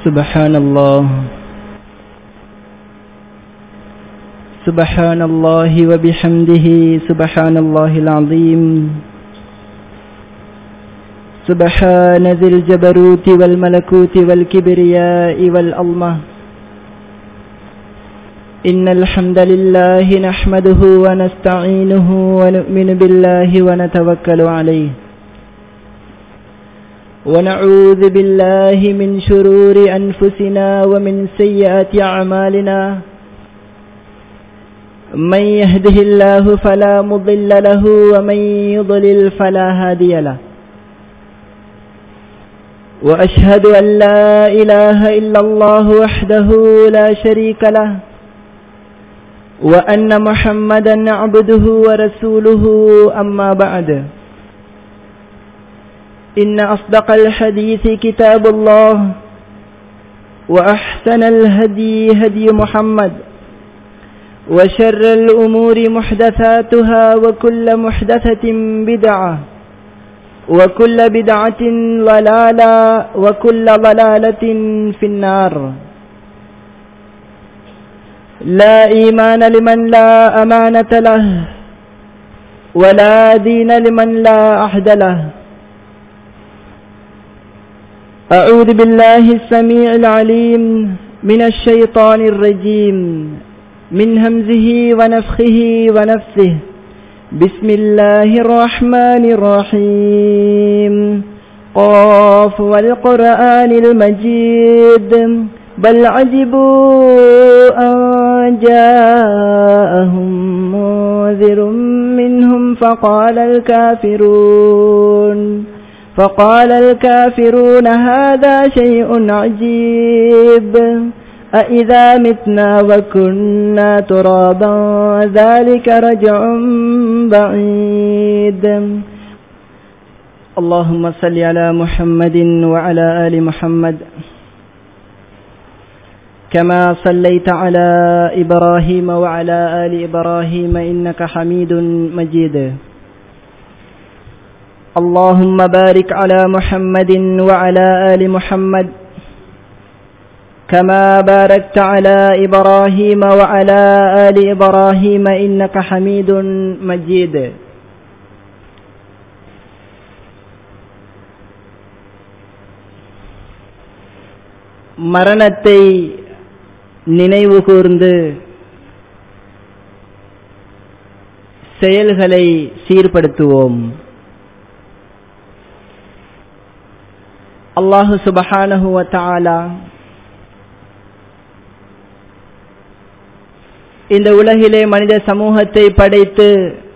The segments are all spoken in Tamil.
سبحان الله سبحان الله وبحمده سبحان الله العظيم سبحان ذي الجبروت والملكوت والكبرياء والألمة إن الحمد لله نحمده ونستعينه ونؤمن بالله ونتوكل عليه ونعوذ بالله من شرور أنفسنا ومن سيئات أعمالنا من يهده الله فلا مضل له ومن يضلل فلا هادي له وأشهد أن لا إله إلا الله وحده لا شريك له وأن محمدا عبده ورسوله أما بعد إن أصدق الحديث كتاب الله وأحسن الهدي هدي محمد وشر الأمور محدثاتها وكل محدثة بدعة وكل بدعة ضلالة وكل ضلالة في النار لا إيمان لمن لا أمانة له ولا دين لمن لا أحد له أعوذ بالله السميع العليم من الشيطان الرجيم من همزه ونفخه ونفسه بسم الله الرحمن الرحيم قاف والقرآن المجيد بل عجبوا أن جاءهم منذر منهم فقال الكافرون فقال الكافرون هذا شيء عجيب أإذا متنا وكنا ترابا ذلك رجع بعيد اللهم صل على محمد وعلى آل محمد كما صليت على إبراهيم وعلى آل إبراهيم إنك حميد مجيد اللهم بارك على محمد وعلى آل محمد كما باركت على إبراهيم وعلى آل إبراهيم إنك حميد مجيد மரணத்தை நினைவு கூர்ந்து செயல்களை சீர்படுத்துவோம் அல்லாஹு சுபஹானஹு தாலா இந்த உலகிலே மனித சமூகத்தை படைத்து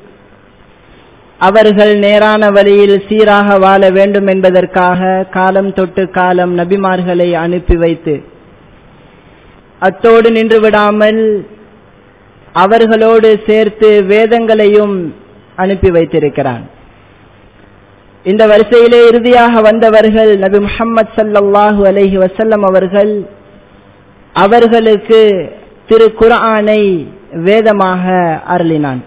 அவர்கள் நேரான வழியில் சீராக வாழ வேண்டும் என்பதற்காக காலம் தொட்டு காலம் நபிமார்களை அனுப்பி வைத்து அத்தோடு நின்று விடாமல் அவர்களோடு சேர்த்து வேதங்களையும் அனுப்பி வைத்திருக்கிறான் இந்த வரிசையிலே இறுதியாக வந்தவர்கள் நபி முகமது சல்லாஹூ அலஹி வசல்லம் அவர்கள் அவர்களுக்கு திரு குரானை வேதமாக அருளினான்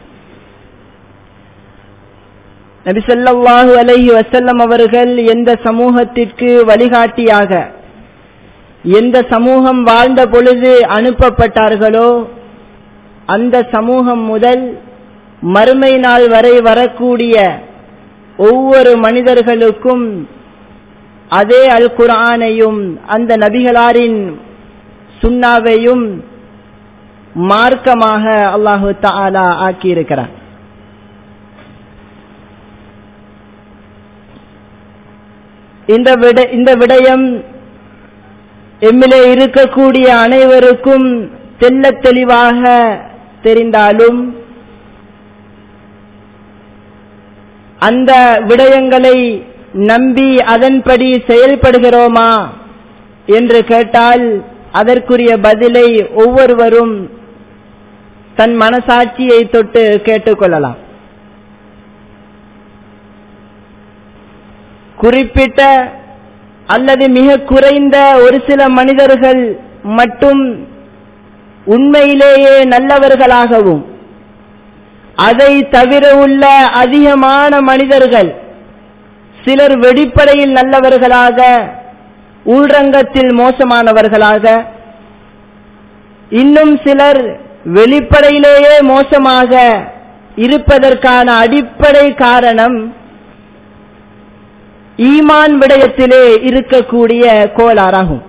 நபி சொல்லாஹு அலஹி வசல்லம் அவர்கள் எந்த சமூகத்திற்கு வழிகாட்டியாக எந்த சமூகம் வாழ்ந்த பொழுது அனுப்பப்பட்டார்களோ அந்த சமூகம் முதல் மறுமை நாள் வரை வரக்கூடிய ஒவ்வொரு மனிதர்களுக்கும் அதே அல் குரானையும் அந்த நபிகளாரின் சுண்ணாவையும் மார்க்கமாக அல்லாஹு தாலா ஆக்கியிருக்கிறார் இந்த விட இந்த விடயம் எம்மிலே இருக்கக்கூடிய அனைவருக்கும் தெல்ல தெளிவாக தெரிந்தாலும் அந்த விடயங்களை நம்பி அதன்படி செயல்படுகிறோமா என்று கேட்டால் அதற்குரிய பதிலை ஒவ்வொருவரும் தன் மனசாட்சியை தொட்டு கேட்டுக்கொள்ளலாம் குறிப்பிட்ட அல்லது மிக குறைந்த ஒரு சில மனிதர்கள் மட்டும் உண்மையிலேயே நல்லவர்களாகவும் அதை தவிர உள்ள அதிகமான மனிதர்கள் சிலர் வெளிப்படையில் நல்லவர்களாக உள்ரங்கத்தில் மோசமானவர்களாக இன்னும் சிலர் வெளிப்படையிலேயே மோசமாக இருப்பதற்கான அடிப்படை காரணம் ஈமான் விடயத்திலே இருக்கக்கூடிய கோளாறாகும்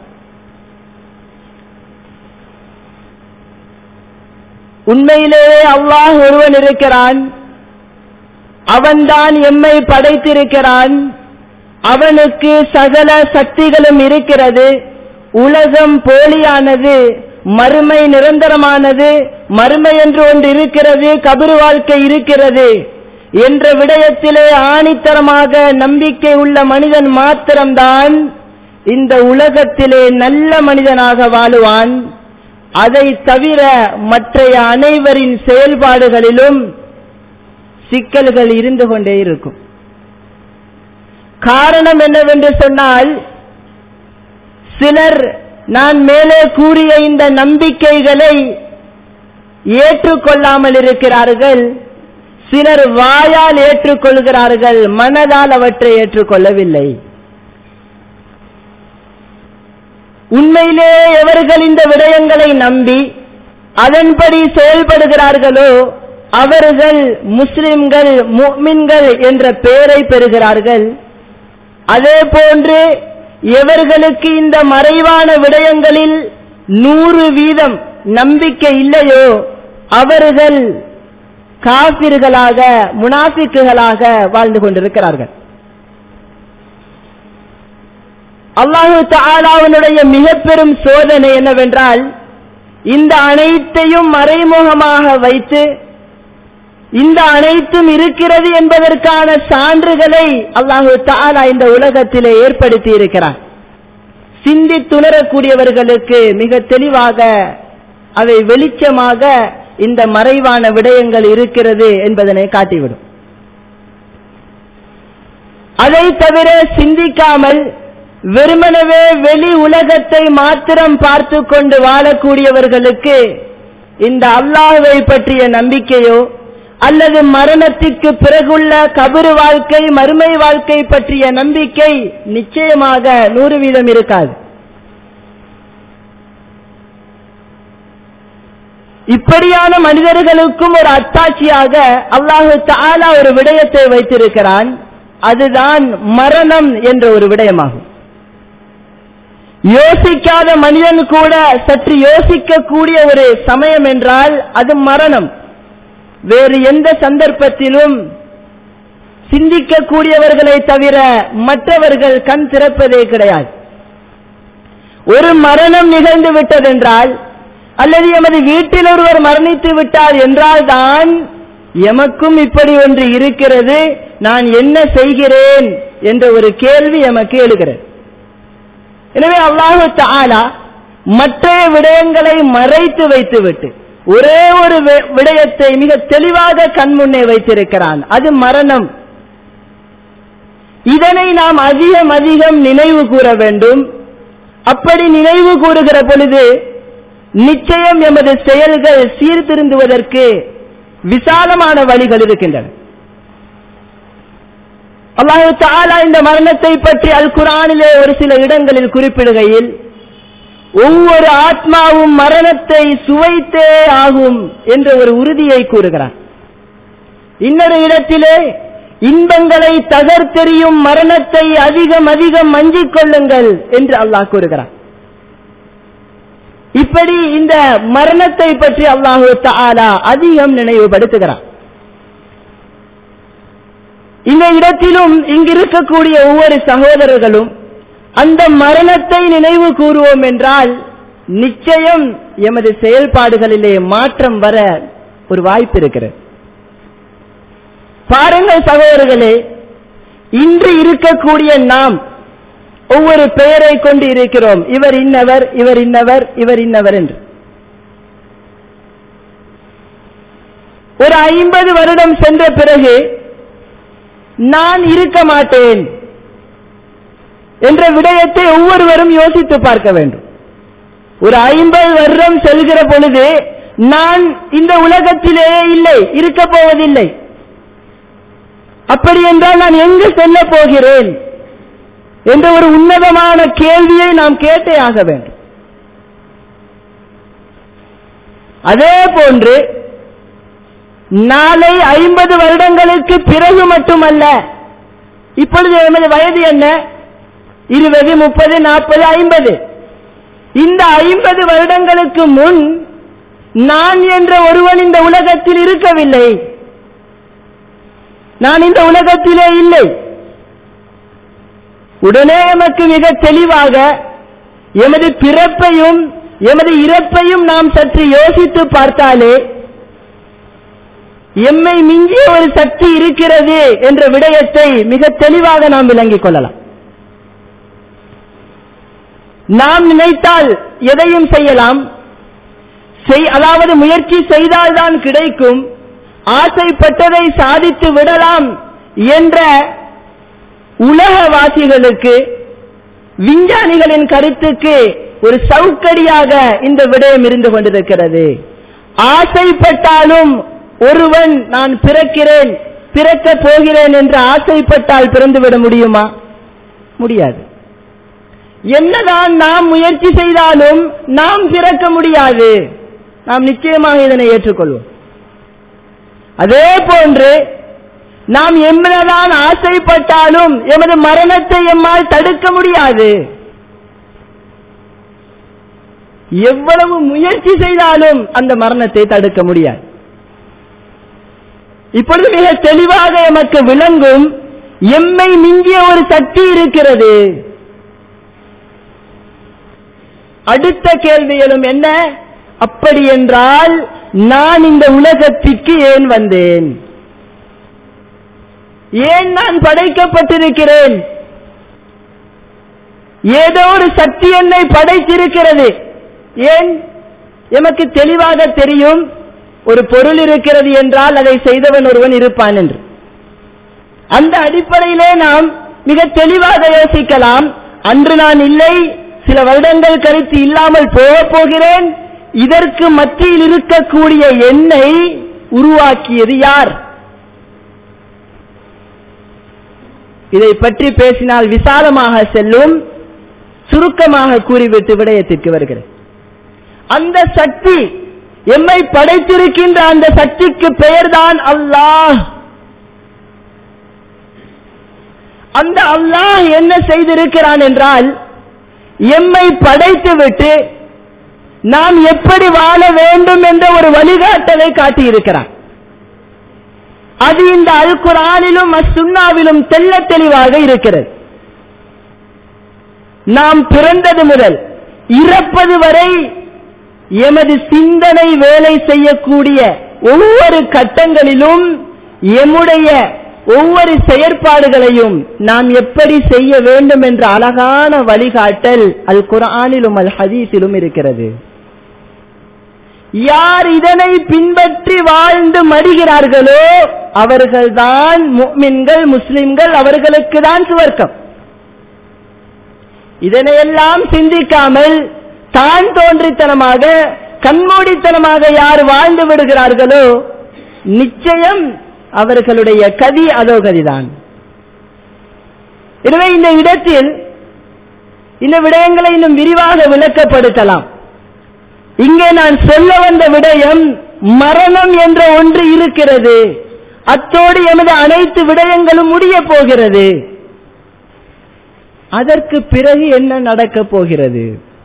உண்மையிலேயே அல்லாஹ் ஒருவன் இருக்கிறான் அவன்தான் எம்மை படைத்திருக்கிறான் அவனுக்கு சகல சக்திகளும் இருக்கிறது உலகம் போலியானது மறுமை நிரந்தரமானது மறுமை என்று ஒன்று இருக்கிறது கபரு வாழ்க்கை இருக்கிறது என்ற விடயத்திலே ஆணித்தரமாக நம்பிக்கை உள்ள மனிதன் மாத்திரம்தான் இந்த உலகத்திலே நல்ல மனிதனாக வாழுவான் அதை தவிர மற்றைய அனைவரின் செயல்பாடுகளிலும் சிக்கல்கள் இருந்து கொண்டே இருக்கும் காரணம் என்னவென்று சொன்னால் சிலர் நான் மேலே கூறிய இந்த நம்பிக்கைகளை ஏற்றுக்கொள்ளாமல் இருக்கிறார்கள் சிலர் வாயால் ஏற்றுக்கொள்கிறார்கள் மனதால் அவற்றை ஏற்றுக்கொள்ளவில்லை உண்மையிலே எவர்கள் இந்த விடயங்களை நம்பி அதன்படி செயல்படுகிறார்களோ அவர்கள் முஸ்லிம்கள் முக்மின்கள் என்ற பெயரை பெறுகிறார்கள் அதே போன்று எவர்களுக்கு இந்த மறைவான விடயங்களில் நூறு வீதம் நம்பிக்கை இல்லையோ அவர்கள் காபிர்களாக முனாஃபிக்குகளாக வாழ்ந்து கொண்டிருக்கிறார்கள் அல்லாஹு தாலாவினுடைய மிக பெரும் சோதனை என்னவென்றால் இந்த அனைத்தையும் மறைமுகமாக வைத்து இந்த அனைத்தும் இருக்கிறது என்பதற்கான சான்றுகளை அல்லாஹு தாலா இந்த உலகத்திலே ஏற்படுத்தி இருக்கிறார் சிந்தித்துணரக்கூடியவர்களுக்கு மிக தெளிவாக அவை வெளிச்சமாக இந்த மறைவான விடயங்கள் இருக்கிறது என்பதனை காட்டிவிடும் அதை தவிர சிந்திக்காமல் வெறுமனவே வெளி உலகத்தை மாத்திரம் பார்த்து கொண்டு வாழக்கூடியவர்களுக்கு இந்த அல்லாஹுவை பற்றிய நம்பிக்கையோ அல்லது மரணத்திற்கு பிறகுள்ள கபரு வாழ்க்கை மறுமை வாழ்க்கை பற்றிய நம்பிக்கை நிச்சயமாக நூறு வீதம் இருக்காது இப்படியான மனிதர்களுக்கும் ஒரு அத்தாட்சியாக அல்லாஹு தாலா ஒரு விடயத்தை வைத்திருக்கிறான் அதுதான் மரணம் என்ற ஒரு விடயமாகும் யோசிக்காத மனிதன் கூட சற்று யோசிக்கக்கூடிய ஒரு சமயம் என்றால் அது மரணம் வேறு எந்த சந்தர்ப்பத்திலும் சிந்திக்கக்கூடியவர்களை தவிர மற்றவர்கள் கண் திறப்பதே கிடையாது ஒரு மரணம் நிகழ்ந்து விட்டதென்றால் அல்லது எமது வீட்டில் ஒருவர் மரணித்து விட்டார் என்றால் தான் எமக்கும் இப்படி ஒன்று இருக்கிறது நான் என்ன செய்கிறேன் என்ற ஒரு கேள்வி எமக்கு எழுகிறது எனவே அல்லாஹு தாலா மற்ற விடயங்களை மறைத்து வைத்துவிட்டு ஒரே ஒரு விடயத்தை மிக தெளிவாக கண்முன்னே வைத்திருக்கிறான் அது மரணம் இதனை நாம் அதிகம் அதிகம் நினைவு கூற வேண்டும் அப்படி நினைவு கூறுகிற பொழுது நிச்சயம் எமது செயல்கள் சீர்திருந்துவதற்கு விசாலமான வழிகள் இருக்கின்றன அல்லாஹு தாலா இந்த மரணத்தை பற்றி அல் குரானிலே ஒரு சில இடங்களில் குறிப்பிடுகையில் ஒவ்வொரு ஆத்மாவும் மரணத்தை சுவைத்தே ஆகும் என்ற ஒரு உறுதியை கூறுகிறார் இன்னொரு இடத்திலே இன்பங்களை தகர்த்தெறியும் மரணத்தை அதிகம் அதிகம் மஞ்சிக் கொள்ளுங்கள் என்று அல்லாஹ் கூறுகிறார் இப்படி இந்த மரணத்தை பற்றி அல்லாஹு தாலா அதிகம் நினைவுபடுத்துகிறார் இந்த இடத்திலும் இங்கிருக்கக்கூடிய ஒவ்வொரு சகோதரர்களும் அந்த மரணத்தை நினைவு கூறுவோம் என்றால் நிச்சயம் எமது செயல்பாடுகளிலே மாற்றம் வர ஒரு வாய்ப்பு இருக்கிறது பாருங்கள் சகோதரர்களே இன்று இருக்கக்கூடிய நாம் ஒவ்வொரு பெயரை கொண்டு இருக்கிறோம் இவர் இன்னவர் இவர் இன்னவர் இவர் இன்னவர் என்று ஒரு ஐம்பது வருடம் சென்ற பிறகு நான் இருக்க மாட்டேன் என்ற விடயத்தை ஒவ்வொருவரும் யோசித்து பார்க்க வேண்டும் ஒரு ஐம்பது வருடம் செல்கிற பொழுது நான் இந்த உலகத்திலேயே இல்லை இருக்க போவதில்லை அப்படி என்றால் நான் எங்கு செல்ல போகிறேன் என்ற ஒரு உன்னதமான கேள்வியை நாம் கேட்டே ஆக வேண்டும் அதே போன்று நாளை ஐம்பது வருடங்களுக்கு பிறகு மட்டுமல்ல இப்பொழுது எமது வயது என்ன இருபது முப்பது நாற்பது ஐம்பது இந்த ஐம்பது வருடங்களுக்கு முன் நான் என்ற ஒருவன் இந்த உலகத்தில் இருக்கவில்லை நான் இந்த உலகத்திலே இல்லை உடனே எமக்கு மிக தெளிவாக எமது பிறப்பையும் எமது இறப்பையும் நாம் சற்று யோசித்து பார்த்தாலே எம்மை மிஞ்சிய ஒரு சக்தி இருக்கிறது என்ற விடயத்தை மிக தெளிவாக நாம் விளங்கிக் கொள்ளலாம் நாம் நினைத்தால் எதையும் செய்யலாம் அதாவது முயற்சி செய்தால்தான் கிடைக்கும் ஆசைப்பட்டதை சாதித்து விடலாம் என்ற உலகவாசிகளுக்கு விஞ்ஞானிகளின் கருத்துக்கு ஒரு சவுக்கடியாக இந்த விடயம் இருந்து கொண்டிருக்கிறது ஆசைப்பட்டாலும் ஒருவன் நான் பிறக்கிறேன் பிறக்கப் போகிறேன் என்று ஆசைப்பட்டால் பிறந்துவிட முடியுமா முடியாது என்னதான் நாம் முயற்சி செய்தாலும் நாம் பிறக்க முடியாது நாம் நிச்சயமாக இதனை ஏற்றுக்கொள்வோம் அதே போன்று நாம் எம்மதான் ஆசைப்பட்டாலும் எமது மரணத்தை எம்மால் தடுக்க முடியாது எவ்வளவு முயற்சி செய்தாலும் அந்த மரணத்தை தடுக்க முடியாது இப்பொழுது மிக தெளிவாக எமக்கு விளங்கும் எம்மை மிஞ்சிய ஒரு சக்தி இருக்கிறது அடுத்த கேள்விகளும் என்ன அப்படி என்றால் நான் இந்த உலகத்திற்கு ஏன் வந்தேன் ஏன் நான் படைக்கப்பட்டிருக்கிறேன் ஏதோ ஒரு சக்தி என்னை படைத்திருக்கிறது ஏன் எமக்கு தெளிவாக தெரியும் ஒரு பொருள் இருக்கிறது என்றால் அதை செய்தவன் ஒருவன் இருப்பான் என்று அந்த அடிப்படையிலே நாம் மிக தெளிவாக யோசிக்கலாம் அன்று நான் இல்லை சில வருடங்கள் கழித்து இல்லாமல் போகப் போகிறேன் இதற்கு மத்தியில் இருக்கக்கூடிய என்னை உருவாக்கியது யார் இதை பற்றி பேசினால் விசாலமாக செல்லும் சுருக்கமாக கூறிவிட்டு விடயத்திற்கு வருகிறேன் அந்த சக்தி எம்மை படைத்திருக்கின்ற அந்த சக்திக்கு பெயர்தான் அல்லாஹ் அந்த அல்லாஹ் என்ன செய்திருக்கிறான் என்றால் எம்மை படைத்துவிட்டு நாம் எப்படி வாழ வேண்டும் என்ற ஒரு வழிகாட்டலை காட்டியிருக்கிறான் அது இந்த அல் குரானிலும் அசுன்னாவிலும் தெல்ல தெளிவாக இருக்கிறது நாம் பிறந்தது முதல் இறப்பது வரை எமது சிந்தனை வேலை செய்யக்கூடிய ஒவ்வொரு கட்டங்களிலும் எம்முடைய ஒவ்வொரு செயற்பாடுகளையும் நாம் எப்படி செய்ய வேண்டும் என்ற அழகான வழிகாட்டல் அல் குரானிலும் அல் ஹதீஸிலும் இருக்கிறது யார் இதனை பின்பற்றி வாழ்ந்து மடிகிறார்களோ அவர்கள்தான் முக்மின்கள் முஸ்லிம்கள் அவர்களுக்கு தான் சுவர்க்கம் இதனையெல்லாம் சிந்திக்காமல் தான் தோன்றித்தனமாக கண்மூடித்தனமாக யார் வாழ்ந்து விடுகிறார்களோ நிச்சயம் அவர்களுடைய கதி அதோ கதிதான் எனவே இந்த இடத்தில் இந்த விடயங்களை இன்னும் விரிவாக விளக்கப்படுத்தலாம் இங்கே நான் சொல்ல வந்த விடயம் மரணம் என்ற ஒன்று இருக்கிறது அத்தோடு எமது அனைத்து விடயங்களும் முடிய போகிறது அதற்கு பிறகு என்ன நடக்கப் போகிறது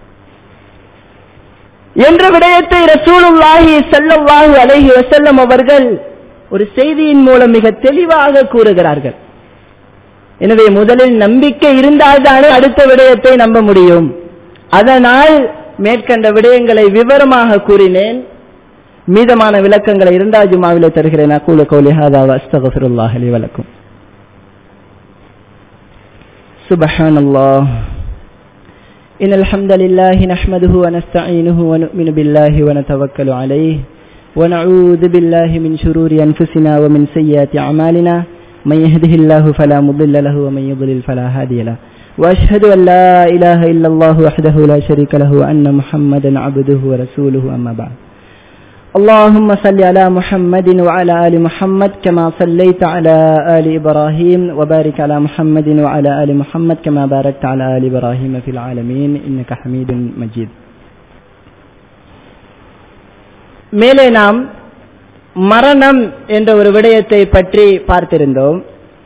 என்ற விடயத்தை ரசூலுல்லாஹி ஸல்லல்லாஹு அலைஹி வஸல்லம் அவர்கள் ஒரு செய்தியின் மூலம் மிக தெளிவாக கூறுகிறார்கள் எனவே முதலில் நம்பிக்கை இருந்தால்தானே அடுத்த விடயத்தை நம்ப முடியும் அதனால் மேற்கண்ட விடயங்களை விவரமாக கூறினேன் மீதமான விளக்கங்களை இரண்டாவது ஜுமாவிலே தருகிறேன் அக்கூல கௌலி ஹாதா அஸ்தகஃபிருல்லாஹ் லி வலக்கும் سبحان الله إن الحمد لله نحمده ونستعينه ونؤمن بالله ونتوكل عليه ونعوذ بالله من شرور أنفسنا ومن سيئات أعمالنا من يهده الله فلا مضل له ومن يضلل فلا هادي له وأشهد أن لا إله إلا الله وحده لا شريك له وأن محمدا عبده ورسوله أما بعد اللهم صل على محمد وعلى آل محمد كما صليت على آل إبراهيم وبارك على محمد وعلى آل محمد كما باركت على آل إبراهيم في العالمين إنك حميد مجيد மேலே நாம் மரணம் என்ற ஒரு விடயத்தை பற்றி பார்த்திருந்தோம்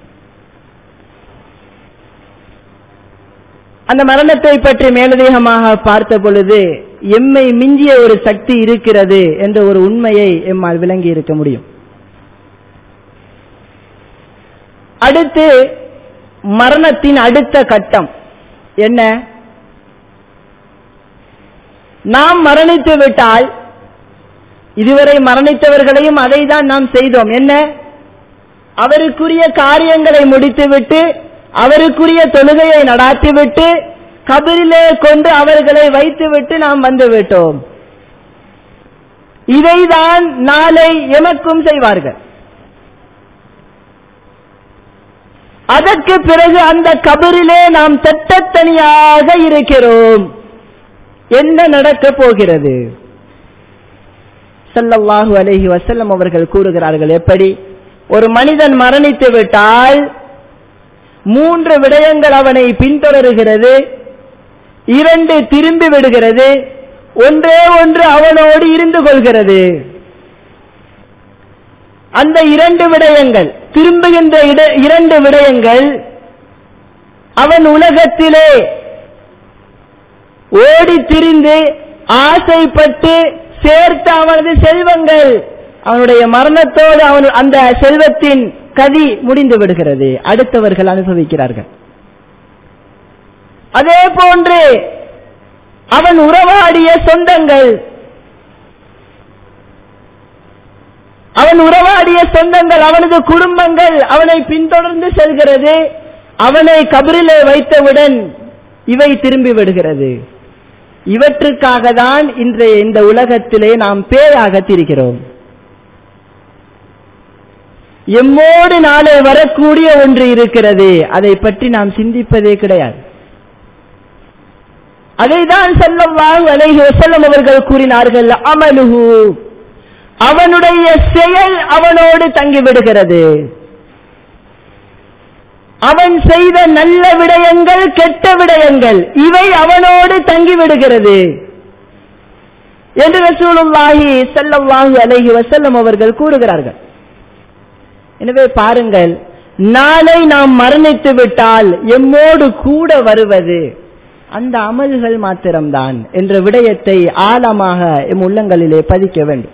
அந்த மரணத்தை பற்றி மேலதிகமாக பார்த்த பொழுது எம்மை மிஞ்சிய ஒரு சக்தி இருக்கிறது என்ற ஒரு உண்மையை எம்மால் விளங்கி இருக்க முடியும் அடுத்து மரணத்தின் அடுத்த கட்டம் என்ன நாம் மரணித்து விட்டால் இதுவரை மரணித்தவர்களையும் அதை தான் நாம் செய்தோம் என்ன அவருக்குரிய காரியங்களை முடித்துவிட்டு அவருக்குரிய தொழுகையை நடாத்திவிட்டு கபிரிலே கொண்டு அவர்களை வைத்துவிட்டு நாம் வந்து விட்டோம் இதைதான் நாளை எமக்கும் செய்வார்கள் அதற்கு பிறகு அந்த கபரிலே நாம் தட்டத்தனியாக இருக்கிறோம் என்ன நடக்கப் போகிறது சல்லல்லாஹு அலைஹி வசல்லம் அவர்கள் கூறுகிறார்கள் எப்படி ஒரு மனிதன் மரணித்து விட்டால் மூன்று விடயங்கள் அவனை பின்தொடருகிறது இரண்டு திரும்பி விடுகிறது ஒன்றே ஒன்று அவனோடு இருந்து கொள்கிறது அந்த இரண்டு விடயங்கள் திரும்புகின்ற இரண்டு விடயங்கள் அவன் உலகத்திலே ஓடி திரிந்து ஆசைப்பட்டு சேர்த்த அவனது செல்வங்கள் அவனுடைய மரணத்தோடு அவன் அந்த செல்வத்தின் கதி முடிந்து விடுகிறது அடுத்தவர்கள் அனுபவிக்கிறார்கள் அதே போன்று அவன் உறவாடிய சொந்தங்கள் அவன் உறவாடிய சொந்தங்கள் அவனது குடும்பங்கள் அவனை பின்தொடர்ந்து செல்கிறது அவனை கபரிலே வைத்தவுடன் இவை திரும்பி விடுகிறது இவற்றுக்காக தான் இன்றைய இந்த உலகத்திலே நாம் பேயாக திரிகிறோம் எம்மோடு நாளை வரக்கூடிய ஒன்று இருக்கிறது அதை பற்றி நாம் சிந்திப்பதே கிடையாது அதைதான் செல்லம் வாங்க அலைஹி வசல்லம் அவர்கள் கூறினார்கள் அமலுகு அவனுடைய செயல் அவனோடு தங்கிவிடுகிறது அவன் செய்த நல்ல விடயங்கள் கெட்ட விடயங்கள் இவை அவனோடு தங்கிவிடுகிறது என்று ரசூலுல்லாஹி ஸல்லல்லாஹு அலைஹி வஸல்லம் அவர்கள் கூறுகிறார்கள் எனவே பாருங்கள் நாளை நாம் மரணித்து விட்டால் எம்மோடு கூட வருவது அந்த அமல்கள் மாத்திரம்தான் என்ற விடயத்தை ஆழமாக எம் உள்ளங்களிலே பதிக்க வேண்டும்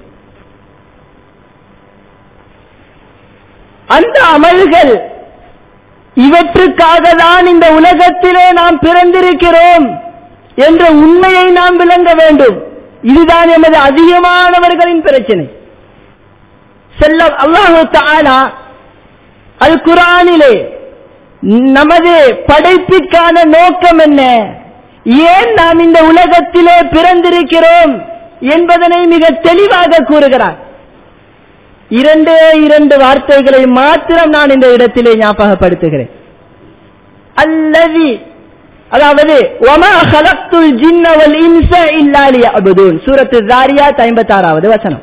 அந்த அமல்கள் இவற்றுக்காக தான் இந்த உலகத்திலே நாம் பிறந்திருக்கிறோம் என்ற உண்மையை நாம் விளங்க வேண்டும் இதுதான் எமது அதிகமானவர்களின் பிரச்சனை செல்ல அல்லாஹு தாலா அல் குரானிலே நமது படைப்பிற்கான நோக்கம் என்ன ஏன் நாம் இந்த உலகத்திலே பிறந்திருக்கிறோம் என்பதனை மிக தெளிவாக கூறுகிறார் இரண்டே இரண்டு வார்த்தைகளை மாத்திரம் நான் இந்த இடத்திலே ஞாபகப்படுத்துகிறேன் அல்லதி அதாவது ஒமா ஹலக்துல் ஜின்னவல் இன்ச இல்லாலி அபுதூன் சூரத்து தாரியாத் ஐம்பத்தாறாவது வசனம்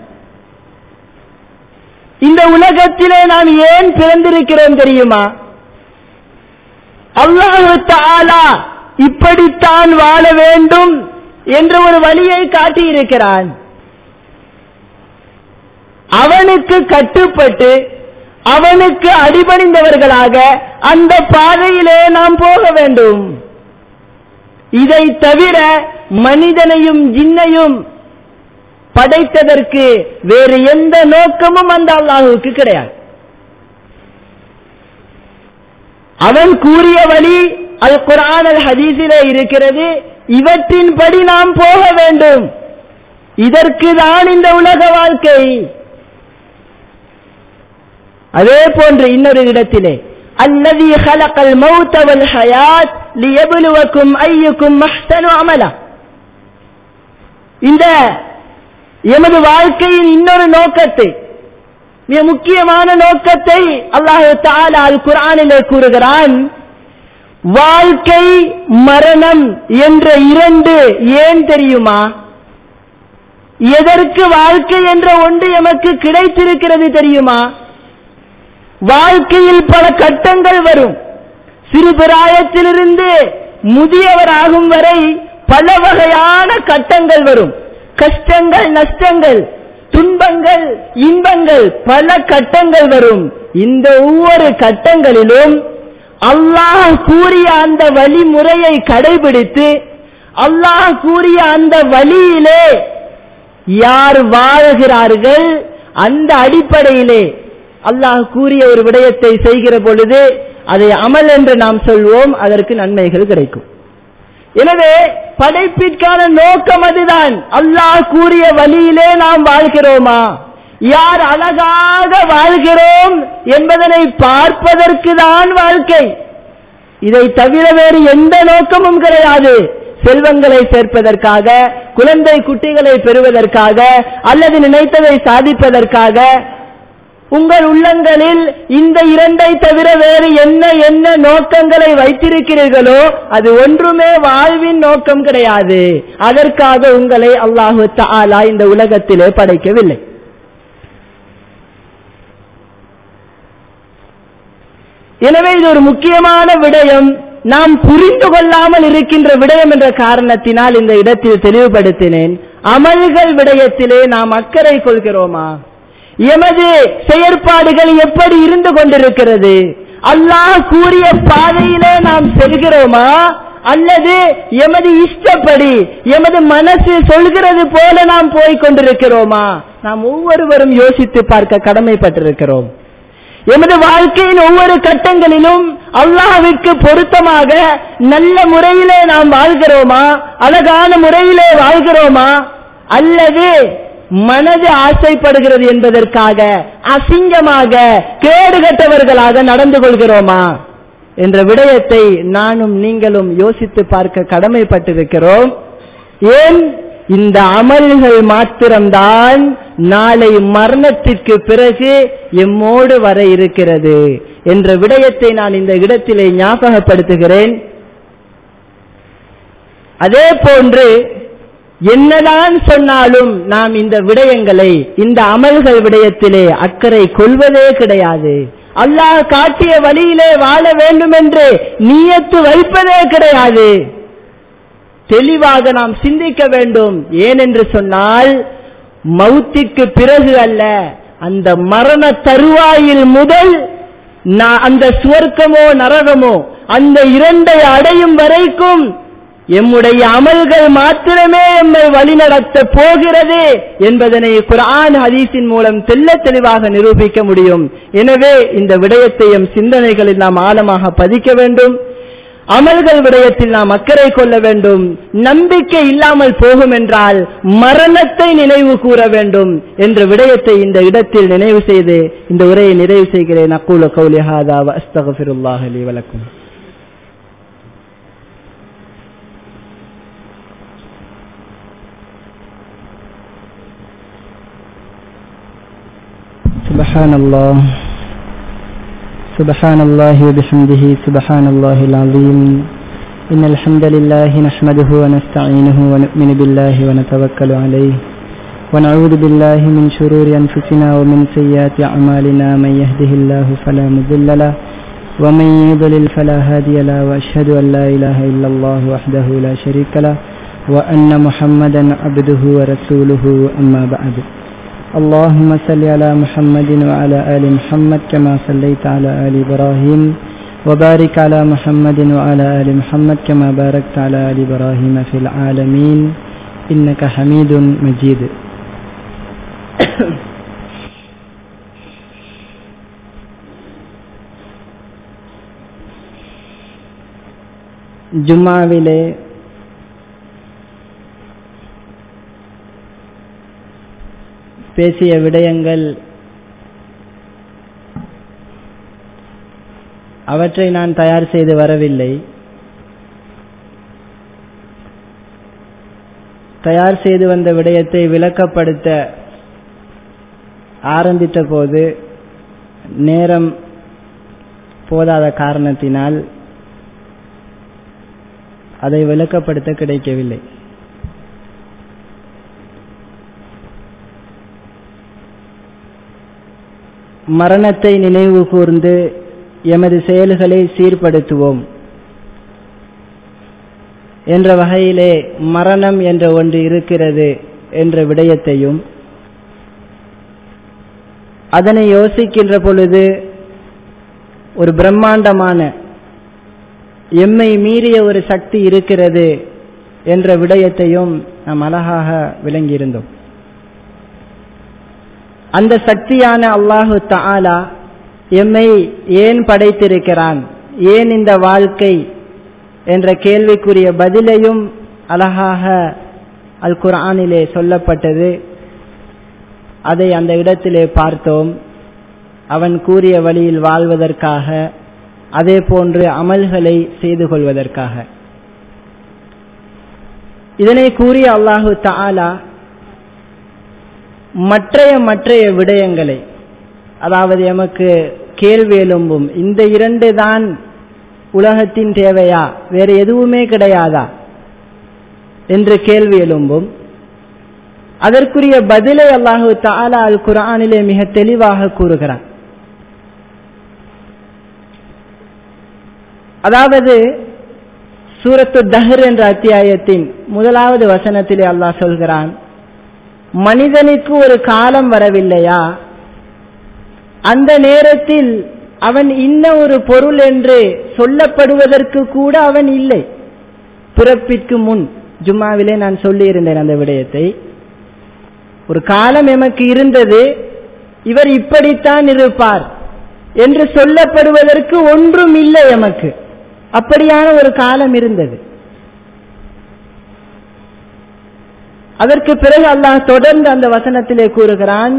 இந்த உலகத்திலே நாம் ஏன் பிறந்திருக்கிறோம் தெரியுமா அல்லாஹு தாலா இப்படித்தான் வாழ வேண்டும் என்ற ஒரு வழியை காட்டியிருக்கிறான் அவனுக்கு கட்டுப்பட்டு அவனுக்கு அடிபணிந்தவர்களாக அந்த பாதையிலே நாம் போக வேண்டும் இதை தவிர மனிதனையும் ஜின்னையும் படைத்ததற்கு வேறு எந்த நோக்கமும் அந்த அல்லாஹுக்கு கிடையாது அவன் கூறிய வழி அது குரான் அல் ஹதீஸிலே இருக்கிறது இவற்றின்படி நாம் போக வேண்டும் இதற்கு தான் இந்த உலக வாழ்க்கை அதே போன்று இன்னொரு இடத்திலே அல்லதி ஹலகல் மௌத்த வல் ஹயாத் லியபுலுவக்கும் ஐயுக்கும் மஹ்சனு அமலா இந்த எமது வாழ்க்கையின் இன்னொரு நோக்கத்தை மிக முக்கியமான நோக்கத்தை அல்லாஹு தாலா அல் குரானிலே கூறுகிறான் வாழ்க்கை மரணம் என்ற இரண்டு ஏன் தெரியுமா எதற்கு வாழ்க்கை என்ற ஒன்று எமக்கு கிடைத்திருக்கிறது தெரியுமா வாழ்க்கையில் பல கட்டங்கள் வரும் சிறு பிராயத்திலிருந்து முதியவராகும் வரை பல வகையான கட்டங்கள் வரும் கஷ்டங்கள் நஷ்டங்கள் துன்பங்கள் இன்பங்கள் பல கட்டங்கள் வரும் இந்த ஒவ்வொரு கட்டங்களிலும் அல்லாஹ் கூறிய அந்த வழிமுறையை கடைபிடித்து அல்லாஹ் கூறிய அந்த வழியிலே யார் வாழ்கிறார்கள் அந்த அடிப்படையிலே அல்லாஹ் கூறிய ஒரு விடயத்தை செய்கிற பொழுது அதை அமல் என்று நாம் சொல்வோம் அதற்கு நன்மைகள் கிடைக்கும் எனவே படைப்பிற்கான நோக்கம் அதுதான் அல்லாஹ் கூறிய வழியிலே நாம் வாழ்கிறோமா யார் அழகாக வாழ்கிறோம் என்பதனை பார்ப்பதற்கு தான் வாழ்க்கை இதை தவிர வேறு எந்த நோக்கமும் கிடையாது செல்வங்களை சேர்ப்பதற்காக குழந்தை குட்டிகளை பெறுவதற்காக அல்லது நினைத்ததை சாதிப்பதற்காக உங்கள் உள்ளங்களில் இந்த இரண்டை தவிர வேறு என்ன என்ன நோக்கங்களை வைத்திருக்கிறீர்களோ அது ஒன்றுமே வாழ்வின் நோக்கம் கிடையாது அதற்காக உங்களை அல்லாஹு தாலா இந்த உலகத்திலே படைக்கவில்லை எனவே இது ஒரு முக்கியமான விடயம் நாம் புரிந்து கொள்ளாமல் இருக்கின்ற விடயம் என்ற காரணத்தினால் இந்த இடத்தில் தெளிவுபடுத்தினேன் அமல்கள் விடயத்திலே நாம் அக்கறை கொள்கிறோமா எமது செயற்பாடுகள் எப்படி இருந்து கொண்டிருக்கிறது அல்லாஹ் கூறிய பாதையிலே நாம் செல்கிறோமா அல்லது எமது இஷ்டப்படி எமது மனசு சொல்கிறது போல நாம் போய் கொண்டிருக்கிறோமா நாம் ஒவ்வொருவரும் யோசித்து பார்க்க கடமைப்பட்டிருக்கிறோம் எமது வாழ்க்கையின் ஒவ்வொரு கட்டங்களிலும் அல்லாஹ்விற்கு பொருத்தமாக நல்ல முறையிலே நாம் வாழ்கிறோமா அழகான முறையிலே வாழ்கிறோமா அல்லது மனது ஆசைப்படுகிறது என்பதற்காக அசிங்கமாக கேடுகட்டவர்களாக நடந்து கொள்கிறோமா என்ற விடயத்தை நானும் நீங்களும் யோசித்து பார்க்க கடமைப்பட்டிருக்கிறோம் ஏன் இந்த அமல்கள் மாத்திரம்தான் நாளை மரணத்திற்கு பிறகு எம்மோடு வர இருக்கிறது என்ற விடயத்தை நான் இந்த இடத்திலே ஞாபகப்படுத்துகிறேன் அதே போன்று என்னதான் சொன்னாலும் நாம் இந்த விடயங்களை இந்த அமல்கள் விடயத்திலே அக்கறை கொள்வதே கிடையாது அல்லாஹ் காட்டிய வழியிலே வாழ வேண்டும் என்று நீயத்து வைப்பதே கிடையாது தெளிவாக நாம் சிந்திக்க வேண்டும் ஏனென்று சொன்னால் மௌத்திற்கு பிறகு அல்ல அந்த மரண தருவாயில் முதல் அந்த சுவர்க்கமோ நரகமோ அந்த இரண்டை அடையும் வரைக்கும் எம்முடைய அமல்கள் மாத்திரமே எம்மை வழிநடத்த போகிறது என்பதனை குரான் ஹதீஸின் மூலம் தெல்ல தெளிவாக நிரூபிக்க முடியும் எனவே இந்த விடயத்தை எம் சிந்தனைகளில் நாம் ஆழமாக பதிக்க வேண்டும் அமல்கள் விடயத்தில் நாம் அக்கறை கொள்ள வேண்டும் நம்பிக்கை இல்லாமல் போகும் என்றால் மரணத்தை நினைவு கூற வேண்டும் என்ற விடயத்தை இந்த இடத்தில் நினைவு செய்து இந்த உரையை நிறைவு செய்கிறேன் அக்கூல கௌலிஹாதா அஸ்தகபிருல்லாஹ் அலி வலக்கும் سبحان الله سبحان الله وبحمده سبحان الله العظيم إن الحمد لله نحمده ونستعينه ونؤمن بالله ونتوكل عليه ونعوذ بالله من شرور أنفسنا ومن سيئات أعمالنا من يهده الله فلا مضل له ومن يضلل فلا هادي له وأشهد أن لا إله إلا الله وحده لا شريك له وأن محمدا عبده ورسوله أما بعد اللهم صل على محمد وعلى آل محمد كما صليت على آل إبراهيم وبارك على محمد وعلى آل محمد كما باركت على آل إبراهيم في العالمين إنك حميد مجيد ஜும்மாவிலே பேசிய விடயங்கள் அவற்றை நான் தயார் செய்து வரவில்லை தயார் செய்து வந்த விடயத்தை விளக்கப்படுத்த ஆரம்பித்த போது நேரம் போதாத காரணத்தினால் அதை விளக்கப்படுத்த கிடைக்கவில்லை மரணத்தை நினைவு கூர்ந்து எமது செயல்களை சீர்படுத்துவோம் என்ற வகையிலே மரணம் என்ற ஒன்று இருக்கிறது என்ற விடயத்தையும் அதனை யோசிக்கின்ற பொழுது ஒரு பிரம்மாண்டமான எம்மை மீறிய ஒரு சக்தி இருக்கிறது என்ற விடயத்தையும் நாம் அழகாக விளங்கியிருந்தோம் அந்த சக்தியான அல்லாஹு தாலா எம்மை ஏன் படைத்திருக்கிறான் ஏன் இந்த வாழ்க்கை என்ற கேள்விக்குரிய பதிலையும் அழகாக அல் குரானிலே சொல்லப்பட்டது அதை அந்த இடத்திலே பார்த்தோம் அவன் கூறிய வழியில் வாழ்வதற்காக அதே போன்று அமல்களை செய்து கொள்வதற்காக இதனை கூறிய அல்லாஹு தாலா மற்றைய மற்றைய விடயங்களை அதாவது எமக்கு கேள்வி எழும்பும் இந்த இரண்டு தான் உலகத்தின் தேவையா வேறு எதுவுமே கிடையாதா என்று கேள்வி எழும்பும் அதற்குரிய பதிலை அல்லாஹு தாலா அல் குரானிலே மிக தெளிவாக கூறுகிறான் அதாவது சூரத்து தஹர் என்ற அத்தியாயத்தின் முதலாவது வசனத்திலே அல்லாஹ் சொல்கிறான் மனிதனுக்கு ஒரு காலம் வரவில்லையா அந்த நேரத்தில் அவன் இன்ன ஒரு பொருள் என்று சொல்லப்படுவதற்கு கூட அவன் இல்லை பிறப்பிற்கு முன் ஜும்மாவிலே நான் சொல்லியிருந்தேன் அந்த விடயத்தை ஒரு காலம் எமக்கு இருந்தது இவர் இப்படித்தான் இருப்பார் என்று சொல்லப்படுவதற்கு ஒன்றும் இல்லை எமக்கு அப்படியான ஒரு காலம் இருந்தது அதற்கு பிறகு அல்லாஹ் தொடர்ந்து அந்த வசனத்திலே கூறுகிறான்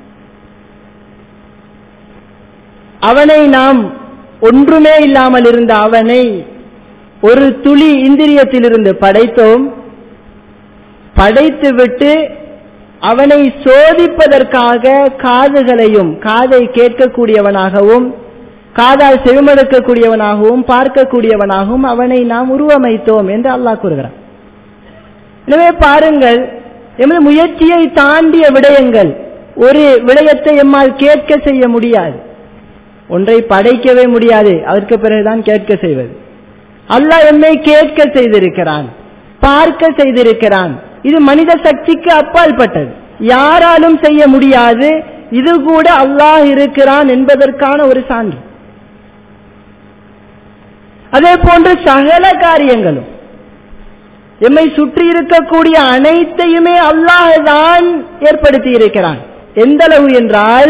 அவனை நாம் ஒன்றுமே இல்லாமல் இருந்த அவனை ஒரு துளி இந்திரியத்திலிருந்து படைத்தோம் படைத்துவிட்டு அவனை சோதிப்பதற்காக காதுகளையும் காதை கேட்கக்கூடியவனாகவும் காதால் செவிமடுக்கக்கூடியவனாகவும் பார்க்கக்கூடியவனாகவும் அவனை நாம் உருவமைத்தோம் என்று அல்லாஹ் கூறுகிறான் எனவே பாருங்கள் எமது முயற்சியை தாண்டிய விடயங்கள் ஒரு விடயத்தை எம்மால் கேட்க செய்ய முடியாது ஒன்றை படைக்கவே முடியாது அதற்கு பிறகுதான் கேட்க செய்வது அல்லாஹ் எம்மை கேட்க செய்திருக்கிறான் பார்க்க செய்திருக்கிறான் இது மனித சக்திக்கு அப்பாற்பட்டது யாராலும் செய்ய முடியாது இது கூட அல்லாஹ் இருக்கிறான் என்பதற்கான ஒரு சான்று அதே போன்று சகல காரியங்களும் எம்மை சுற்றி இருக்கக்கூடிய அனைத்தையுமே அல்லாஹ் தான் ஏற்படுத்தி இருக்கிறான் எந்த அளவு என்றால்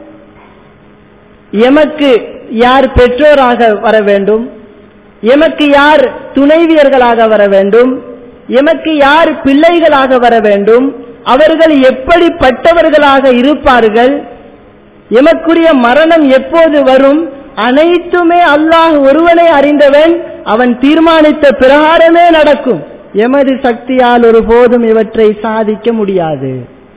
எமக்கு யார் பெற்றோராக வர வேண்டும் எமக்கு யார் துணைவியர்களாக வர வேண்டும் எமக்கு யார் பிள்ளைகளாக வர வேண்டும் அவர்கள் எப்படிப்பட்டவர்களாக இருப்பார்கள் எமக்குரிய மரணம் எப்போது வரும் அனைத்துமே அல்லாஹ் ஒருவனை அறிந்தவன் அவன் தீர்மானித்த பிரகாரமே நடக்கும் எமது சக்தியால் ஒருபோதும் இவற்றை சாதிக்க முடியாது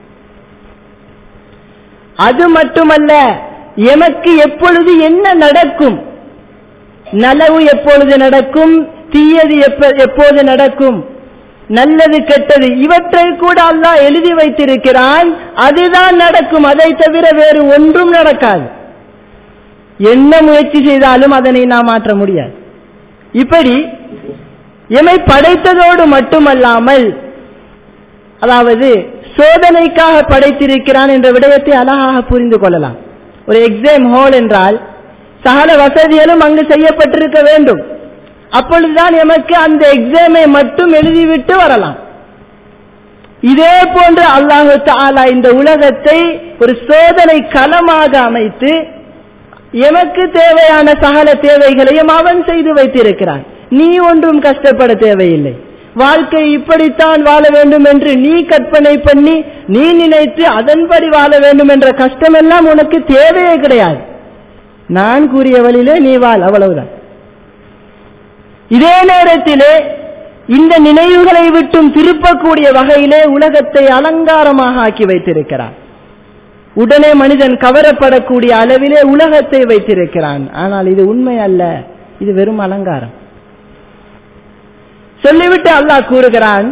அது மட்டுமல்ல எமக்கு எப்பொழுது என்ன நடக்கும் நலவு எப்பொழுது நடக்கும் தீயது எப்போது நடக்கும் நல்லது கெட்டது இவற்றை கூட அல்லாஹ் எழுதி வைத்திருக்கிறான் அதுதான் நடக்கும் அதை தவிர வேறு ஒன்றும் நடக்காது என்ன முயற்சி செய்தாலும் அதனை நாம் மாற்ற முடியாது இப்படி எமை படைத்ததோடு மட்டுமல்லாமல் அதாவது சோதனைக்காக படைத்திருக்கிறான் என்ற விடயத்தை அழகாக புரிந்து கொள்ளலாம் ஒரு எக்ஸாம் ஹால் என்றால் சகல வசதிகளும் அங்கு செய்யப்பட்டிருக்க வேண்டும் அப்பொழுதுதான் எமக்கு அந்த எக்ஸாமை மட்டும் எழுதிவிட்டு வரலாம் இதே போன்று அல்லாஹு தாலா இந்த உலகத்தை ஒரு சோதனை களமாக அமைத்து எமக்கு தேவையான சகல தேவைகளையும் அவன் செய்து வைத்திருக்கிறான் நீ ஒன்றும் கஷ்டப்பட தேவையில்லை வாழ்க்கை இப்படித்தான் வாழ வேண்டும் என்று நீ கற்பனை பண்ணி நீ நினைத்து அதன்படி வாழ வேண்டும் என்ற கஷ்டமெல்லாம் உனக்கு தேவையே கிடையாது நான் கூறிய வழியிலே நீ வாழ் அவ்வளவுதான் இதே நேரத்திலே இந்த நினைவுகளை விட்டும் திருப்பக்கூடிய வகையிலே உலகத்தை அலங்காரமாக ஆக்கி வைத்திருக்கிறார் உடனே மனிதன் கவரப்படக்கூடிய அளவிலே உலகத்தை வைத்திருக்கிறான் ஆனால் இது உண்மை அல்ல இது வெறும் அலங்காரம் சொல்லிவிட்டு அல்லாஹ் கூறுகிறான்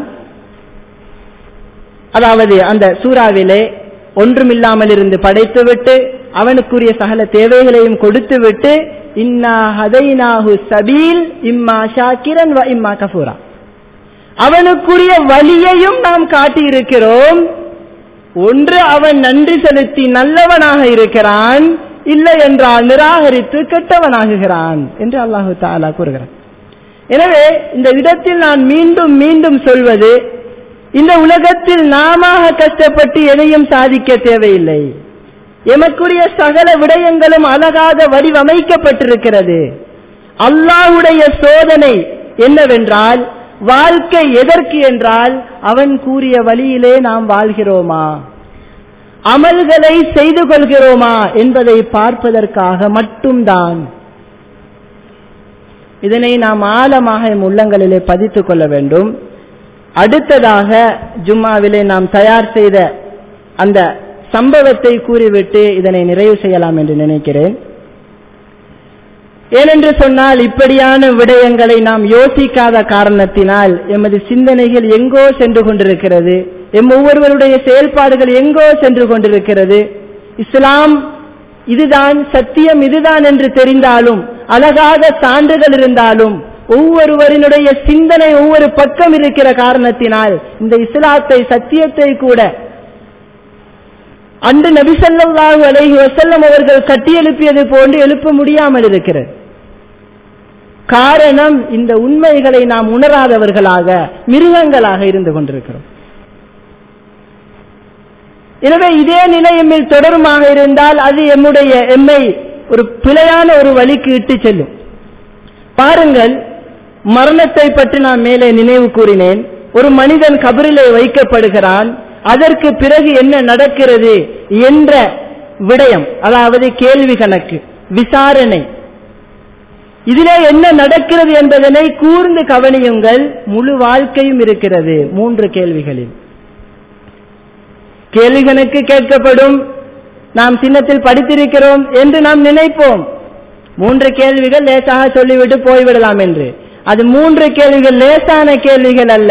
அதாவது அந்த சூறாவிலே ஒன்றுமில்லாமல் இருந்து படைத்துவிட்டு அவனுக்குரிய சகல தேவைகளையும் கொடுத்து விட்டு இன்னா ஹதைனாஹு சபீல் இம்மா ஷாக்கிரன் வ இம்மா கஃபூரா அவனுக்குரிய வழியையும் நாம் காட்டியிருக்கிறோம் ஒன்று அவன் நன்றி செலுத்தி நல்லவனாக இருக்கிறான் இல்லை என்றால் நிராகரித்து கெட்டவனாகுகிறான் என்று அல்லாஹு தாலா கூறுகிறான் எனவே இந்த இடத்தில் நான் மீண்டும் மீண்டும் சொல்வது இந்த உலகத்தில் நாம கஷ்டப்பட்டு எதையும் சாதிக்க தேவையில்லை எமக்குரிய சகல விடயங்களும் அழகாக வடிவமைக்கப்பட்டிருக்கிறது அல்லாஹுடைய சோதனை என்னவென்றால் வாழ்க்கை எதற்கு என்றால் அவன் கூறிய வழியிலே நாம் வாழ்கிறோமா அமல்களை செய்து கொள்கிறோமா என்பதை பார்ப்பதற்காக மட்டும்தான் இதனை நாம் ஆழமாக எம் உள்ளங்களிலே பதித்துக் கொள்ள வேண்டும் அடுத்ததாக ஜும்மாவிலே நாம் தயார் செய்த அந்த சம்பவத்தை கூறிவிட்டு இதனை நிறைவு செய்யலாம் என்று நினைக்கிறேன் ஏனென்று சொன்னால் இப்படியான விடயங்களை நாம் யோசிக்காத காரணத்தினால் எமது சிந்தனைகள் எங்கோ சென்று கொண்டிருக்கிறது எம் ஒவ்வொருவருடைய செயல்பாடுகள் எங்கோ சென்று கொண்டிருக்கிறது இஸ்லாம் இதுதான் சத்தியம் இதுதான் என்று தெரிந்தாலும் அழகாக சான்றுகள் இருந்தாலும் ஒவ்வொருவரினுடைய சிந்தனை ஒவ்வொரு பக்கம் இருக்கிற காரணத்தினால் இந்த இஸ்லாத்தை சத்தியத்தை கூட அன்று நபிசல்லாஹு அலைஹி வசல்லம் அவர்கள் கட்டியெழுப்பியது போன்று எழுப்ப முடியாமல் இருக்கிறது காரணம் இந்த உண்மைகளை நாம் உணராதவர்களாக மிருகங்களாக இருந்து கொண்டிருக்கிறோம் எனவே இதே நிலை எம்மில் தொடருமாக இருந்தால் அது எம்முடைய எம்மை ஒரு பிழையான ஒரு வழிக்கு இட்டு செல்லும் பாருங்கள் மரணத்தை பற்றி நான் மேலே நினைவு கூறினேன் ஒரு மனிதன் கபரிலே வைக்கப்படுகிறான் அதற்கு பிறகு என்ன நடக்கிறது என்ற விடயம் அதாவது கேள்வி கணக்கு விசாரணை இதிலே என்ன நடக்கிறது என்பதனை கூர்ந்து கவனியுங்கள் முழு வாழ்க்கையும் இருக்கிறது மூன்று கேள்விகளில் கேள்வி கணக்கு கேட்கப்படும் நாம் சின்னத்தில் படித்திருக்கிறோம் என்று நாம் நினைப்போம் மூன்று கேள்விகள் லேசாக சொல்லிவிட்டு போய்விடலாம் என்று அது மூன்று கேள்விகள் லேசான கேள்விகள் அல்ல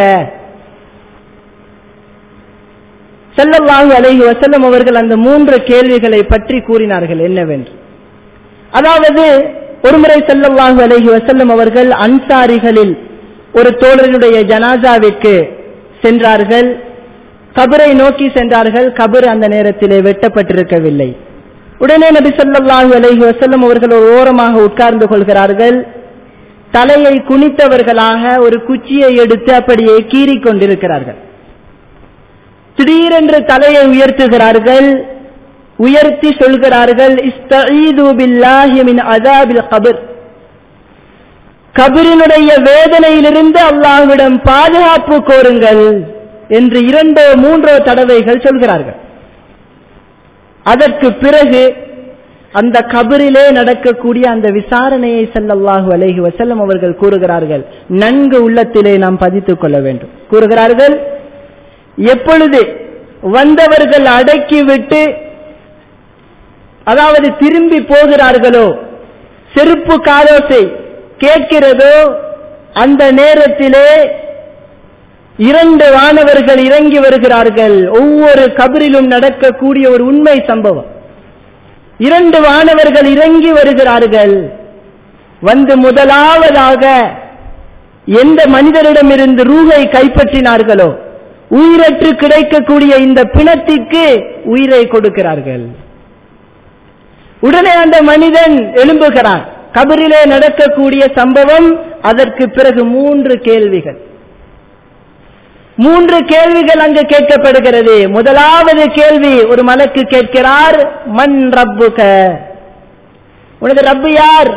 செல்லல்லாஹு அலைஹி வசல்லம் அவர்கள் அந்த மூன்று கேள்விகளை பற்றி கூறினார்கள் என்னவென்று அதாவது ஒருமுறை செல்லல்லாஹு அலைஹி வசல்லம் அவர்கள் அன்சாரிகளில் ஒரு தோழருடைய ஜனாசாவிற்கு சென்றார்கள் கபரை நோக்கி சென்றார்கள் கபர் அந்த நேரத்திலே வெட்டப்பட்டிருக்கவில்லை உடனே நபி ஸல்லல்லாஹு அலைஹி வஸல்லம் அவர்கள் ஒரு ஓரமாக உட்கார்ந்து கொள்கிறார்கள் தலையை குனித்தவர்களாக ஒரு குச்சியை எடுத்து அப்படியே கீறிக் கொண்டிருக்கிறார்கள் திடீரென்று தலையை உயர்த்துகிறார்கள் உயர்த்தி சொல்கிறார்கள் இஸ்தஈது பில்லாஹி மின் அஸாபில் கபர் கபரினுடைய வேதனையிலிருந்து அல்லாஹ்விடம் பாதுகாப்பு கோருங்கள் என்று இரண்டோ மூன்றோ தடவைகள் சொல்கிறார்கள் அதற்கு பிறகு அந்த கபரிலே நடக்கக்கூடிய அந்த விசாரணையை செல்லல்லாஹு அலைஹி வசல்லம் அவர்கள் கூறுகிறார்கள் நன்கு உள்ளத்திலே நாம் பதித்துக் கொள்ள வேண்டும் கூறுகிறார்கள் எப்பொழுது வந்தவர்கள் அடக்கிவிட்டு அதாவது திரும்பி போகிறார்களோ செருப்பு காலோசை கேட்கிறதோ அந்த நேரத்திலே இரண்டு வானவர்கள் இறங்கி வருகிறார்கள் ஒவ்வொரு கபரிலும் நடக்கக்கூடிய ஒரு உண்மை சம்பவம் இரண்டு வானவர்கள் இறங்கி வருகிறார்கள் வந்து முதலாவதாக எந்த மனிதரிடமிருந்து ரூகை கைப்பற்றினார்களோ உயிரற்று கிடைக்கக்கூடிய இந்த பிணத்திற்கு உயிரை கொடுக்கிறார்கள் உடனே அந்த மனிதன் எழும்புகிறான் கபரிலே நடக்கக்கூடிய சம்பவம் அதற்கு பிறகு மூன்று கேள்விகள் மூன்று கேள்விகள் அங்கு கேட்கப்படுகிறது முதலாவது கேள்வி ஒரு மலக்கு கேட்கிறார் மண் ரப்புக உனது ரப்பு யார்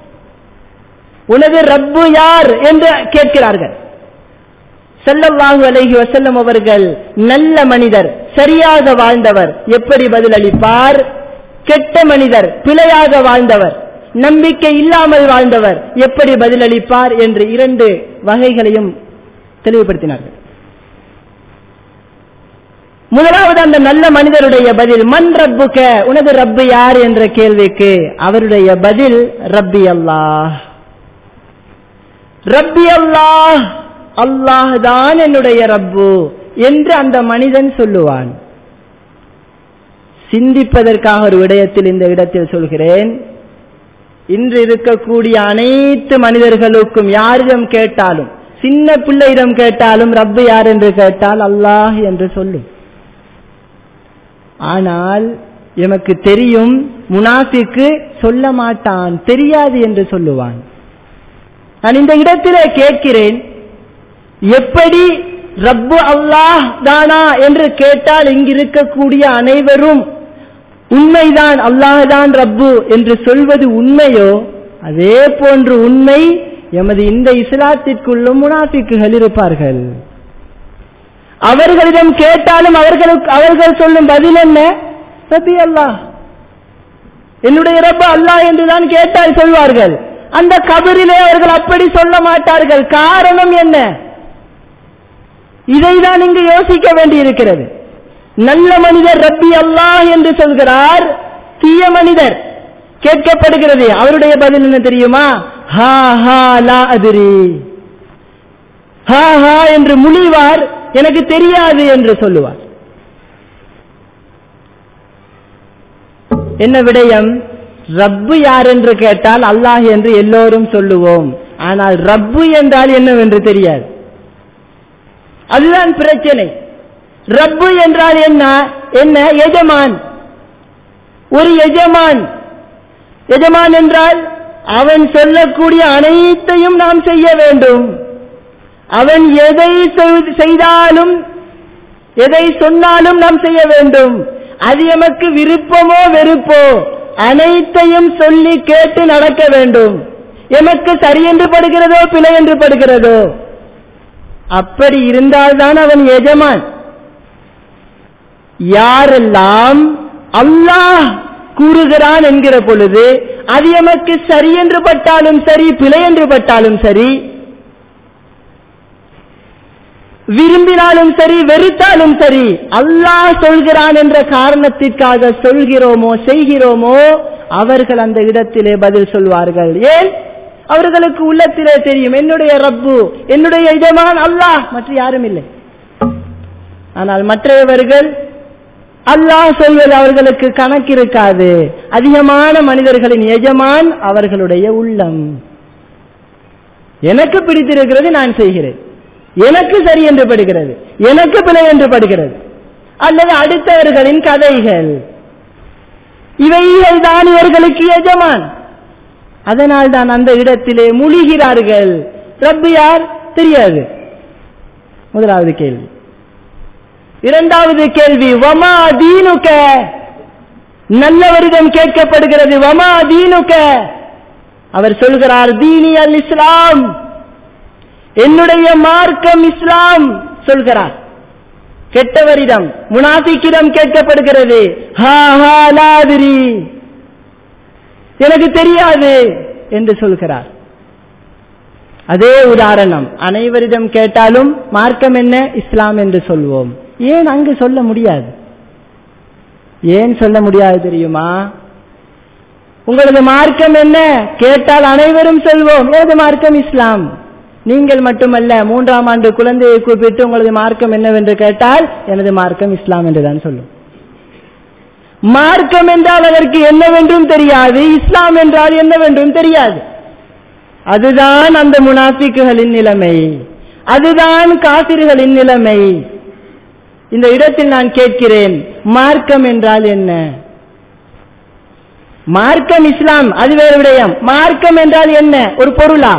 உனது ரப்பு யார் என்று கேட்கிறார்கள் செல்லல்லாஹு அலைஹி வசல்லம் அவர்கள் நல்ல மனிதர் சரியாக வாழ்ந்தவர் எப்படி பதிலளிப்பார் கெட்ட மனிதர் பிழையாக வாழ்ந்தவர் நம்பிக்கை இல்லாமல் வாழ்ந்தவர் எப்படி பதிலளிப்பார் என்று இரண்டு வகைகளையும் தெளிவுபடுத்தினார்கள் முதலாவது அந்த நல்ல மனிதருடைய பதில் மண் ரப்புக்க உனது ரப்பு யார் என்ற கேள்விக்கு அவருடைய பதில் ரப்பி அல்லாஹ் ரப்பி அல்லாஹ் அல்லாஹ் தான் என்னுடைய ரப்பு என்று அந்த மனிதன் சொல்லுவான் சிந்திப்பதற்காக ஒரு விடயத்தில் இந்த இடத்தில் சொல்கிறேன் இன்று இருக்கக்கூடிய அனைத்து மனிதர்களுக்கும் யாரிடம் கேட்டாலும் சின்ன பிள்ளையிடம் கேட்டாலும் ரப்பு யார் என்று கேட்டால் அல்லாஹ் என்று சொல்லும் ஆனால் எமக்கு தெரியும் முனாஃபிக்கு சொல்ல மாட்டான் தெரியாது என்று சொல்லுவான் நான் இந்த இடத்திலே கேட்கிறேன் எப்படி ரப்பு அல்லாஹ் தானா என்று கேட்டால் இங்கு இருக்கக்கூடிய அனைவரும் உண்மைதான் அல்லாஹ்தான் ரப்பு என்று சொல்வது உண்மையோ அதே போன்று உண்மை எமது இந்த இஸ்லாத்திற்குள்ளும் முனாஃபிக்குகள் இருப்பார்கள் அவர்களிடம் கேட்டாலும் அவர்களுக்கு அவர்கள் சொல்லும் பதில் என்ன ரபி அல்லாஹ் என்னுடைய ரப்ப அல்லாஹ் என்றுதான் கேட்டால் சொல்வார்கள் அந்த கபரிலே அவர்கள் அப்படி சொல்ல மாட்டார்கள் காரணம் என்ன இதைதான் இங்கு யோசிக்க வேண்டியிருக்கிறது நல்ல மனிதர் ரப்பி அல்லாஹ் என்று சொல்கிறார் தீய மனிதர் கேட்கப்படுகிறது அவருடைய பதில் என்ன தெரியுமா ஹா ஹா லா அதிரி ஹா ஹா என்று முனிவார் எனக்கு தெரியாது என்று சொல்லுவார் என்ன விடயம் ரப்பு யார் என்று கேட்டால் அல்லாஹ் என்று எல்லோரும் சொல்லுவோம் ஆனால் ரப்பு என்றால் என்னவென்று தெரியாது அதுதான் பிரச்சனை ரப்பு என்றால் என்ன என்ன எஜமான் ஒரு எஜமான் எஜமான் என்றால் அவன் சொல்லக்கூடிய அனைத்தையும் நாம் செய்ய வேண்டும் அவன் எதை செய்தாலும் எதை சொன்னாலும் நாம் செய்ய வேண்டும் அது எமக்கு விருப்பமோ வெறுப்போ அனைத்தையும் சொல்லி கேட்டு நடக்க வேண்டும் எமக்கு சரி என்று படுகிறதோ பிழை என்று படுகிறதோ அப்படி இருந்தால்தான் அவன் எஜமான் யாரெல்லாம் அல்லாஹ் கூறுகிறான் என்கிற பொழுது அது எமக்கு சரி என்று பட்டாலும் சரி பிழை என்று பட்டாலும் சரி விரும்பினாலும் சரி வெறுத்தாலும் சரி அல்லாஹ் சொல்கிறான் என்ற காரணத்திற்காக சொல்கிறோமோ செய்கிறோமோ அவர்கள் அந்த இடத்திலே பதில் சொல்வார்கள் ஏன் அவர்களுக்கு உள்ளத்திலே தெரியும் என்னுடைய ரப்பு என்னுடைய எஜமான் அல்லாஹ் மற்ற யாரும் இல்லை ஆனால் மற்றவர்கள் அல்லாஹ் சொல்வது அவர்களுக்கு கணக்கு இருக்காது அதிகமான மனிதர்களின் எஜமான் அவர்களுடைய உள்ளம் எனக்கு பிடித்திருக்கிறது நான் செய்கிறேன் எனக்கு சரி என்று படுகிறது எனக்கு பிழை என்று படுகிறது அல்லது அடுத்தவர்களின் கதைகள் இவைகள் தான் இவர்களுக்கு எஜமான் அதனால் தான் அந்த இடத்திலே முழுகிறார்கள் ரப்பு யார் தெரியாது முதலாவது கேள்வி இரண்டாவது கேள்வி வமா தீனுக்க நல்லவரிடம் கேட்கப்படுகிறது வமா தீனுக்க அவர் சொல்கிறார் தீனி அல் இஸ்லாம் என்னுடைய மார்க்கம் இஸ்லாம் சொல்கிறார் கெட்டவரிடம் முனாபிக்கிடம் கேட்கப்படுகிறது ஹா ஹா லாதிரி எனக்கு தெரியாது என்று சொல்கிறார் அதே உதாரணம் அனைவரிடம் கேட்டாலும் மார்க்கம் என்ன இஸ்லாம் என்று சொல்வோம் ஏன் அங்கு சொல்ல முடியாது ஏன் சொல்ல முடியாது தெரியுமா உங்களது மார்க்கம் என்ன கேட்டால் அனைவரும் சொல்வோம் எனது மார்க்கம் இஸ்லாம் நீங்கள் மட்டுமல்ல மூன்றாம் ஆண்டு குழந்தையை கூப்பிட்டு உங்களது மார்க்கம் என்னவென்று கேட்டால் எனது மார்க்கம் இஸ்லாம் என்றுதான் சொல்லும் மார்க்கம் என்றால் அதற்கு என்னவென்றும் தெரியாது இஸ்லாம் என்றால் என்னவென்றும் தெரியாது அதுதான் அந்த முனாஃபிக்குகளின் நிலைமை அதுதான் காசிர்களின் நிலைமை இந்த இடத்தில் நான் கேட்கிறேன் மார்க்கம் என்றால் என்ன மார்க்கம் இஸ்லாம் அது வேறு விடயம் மார்க்கம் என்றால் என்ன ஒரு பொருளா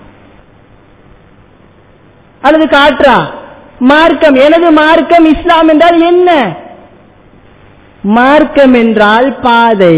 அல்லது காற்றா மார்க்கம் எனது மார்க்கம் இஸ்லாம் என்றால் என்ன மார்க்கம் என்றால் பாதை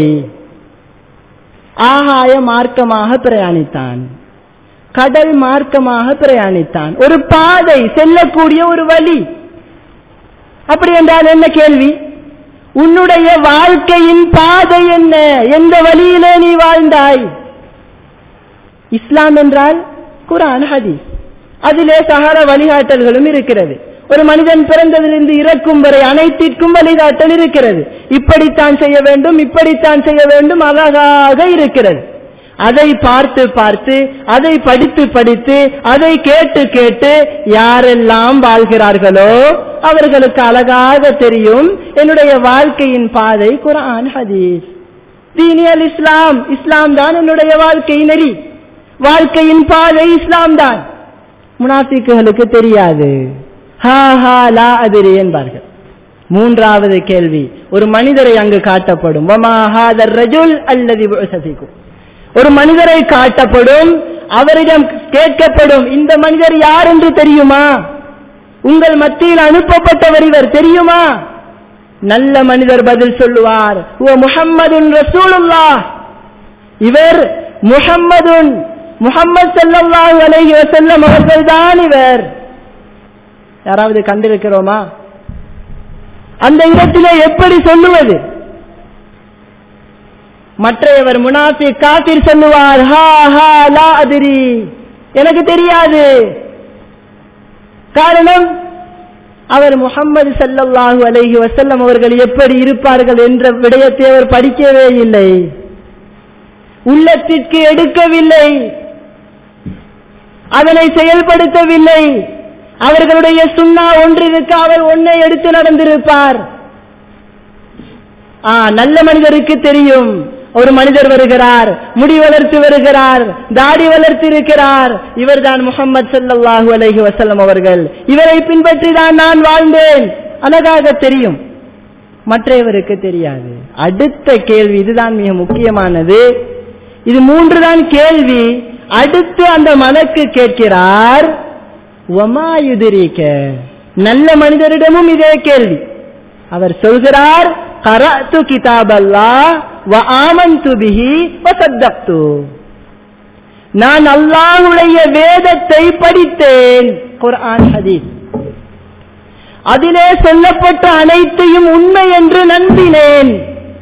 ஆகாய மார்க்கமாக பிரயாணித்தான் கடல் மார்க்கமாக பிரயாணித்தான் ஒரு பாதை செல்லக்கூடிய ஒரு வழி அப்படி என்றால் என்ன கேள்வி உன்னுடைய வாழ்க்கையின் பாதை என்ன எந்த வழியிலே நீ வாழ்ந்தாய் இஸ்லாம் என்றால் குரான் ஹதீஸ் அதிலே சகார வழிகாட்டல்களும் இருக்கிறது ஒரு மனிதன் பிறந்ததிலிருந்து இறக்கும் வரை அனைத்திற்கும் வழிகாட்டல் இருக்கிறது இப்படித்தான் செய்ய வேண்டும் இப்படித்தான் செய்ய வேண்டும் அழகாக இருக்கிறது அதை பார்த்து பார்த்து அதை படித்து படித்து அதை கேட்டு கேட்டு யாரெல்லாம் வாழ்கிறார்களோ அவர்களுக்கு அழகாக தெரியும் என்னுடைய வாழ்க்கையின் பாதை குரான் ஹதீஸ் தீனியல் இஸ்லாம் இஸ்லாம் தான் என்னுடைய வாழ்க்கை நெறி வாழ்க்கையின் பாதை இஸ்லாம் தான் முனாஃபிக்குகளுக்கு தெரியாது ஹா ஹா லா அதிரி என்பார்கள் மூன்றாவது கேள்வி ஒரு மனிதரை அங்கு காட்டப்படும் வமா ஹாதர் ரஜுல் அல்லது சசிக்கும் ஒரு மனிதரை காட்டப்படும் அவரிடம் கேட்கப்படும் இந்த மனிதர் யார் என்று தெரியுமா உங்கள் மத்தியில் அனுப்பப்பட்டவர் இவர் தெரியுமா நல்ல மனிதர் பதில் சொல்லுவார் ஓ முஹம்மதுன் ரசூலுல்லா இவர் முஹம்மதுன் முஹம்மது ஸல்லல்லாஹு அலைஹி வஸல்லம் அவர்கள்தான் இவர் யாராவது கண்டிருக்கிறோமா அந்த இடத்திலே எப்படி சொல்லுவது மற்றையவர் முனாஃபி காபிர் சொல்லுவார் ஹா ஹா லா அதிரி எனக்கு தெரியாது காரணம் அவர் முகம்மது சல்லல்லாஹு அலைஹி வசல்லம் அவர்கள் எப்படி இருப்பார்கள் என்ற விடயத்தை அவர் படிக்கவே இல்லை உள்ளத்திற்கு எடுக்கவில்லை அதனை செயல்படுத்தவில்லை அவர்களுடைய சுண்ணா ஒன்றிற்கு அவர் ஒன்னை எடுத்து நடந்திருப்பார் ஆ நல்ல மனிதருக்கு தெரியும் ஒரு மனிதர் வருகிறார் முடி வளர்த்து வருகிறார் தாடி வளர்த்து இருக்கிறார் இவர்தான் முகமது சல்லாஹூ அலஹி வசல்லம் அவர்கள் இவரை பின்பற்றி தான் நான் வாழ்ந்தேன் அழகாக தெரியும் மற்றவருக்கு தெரியாது அடுத்த கேள்வி இதுதான் மிக முக்கியமானது இது மூன்றுதான் கேள்வி அடுத்து அந்த மலக்கு கேட்கிறார் ஒமாயுதிரிக்க நல்ல மனிதரிடமும் இதே கேள்வி அவர் சொல்கிறார் கரத்து கிதாப் அல்லா வ ஆமந்து பிஹி வ சத்தப்து நான் அல்லாஹுடைய வேதத்தை படித்தேன் குர்ஆன் ஹதீஸ் அதிலே சொல்லப்பட்ட அனைத்தையும் உண்மை என்று நம்பினேன்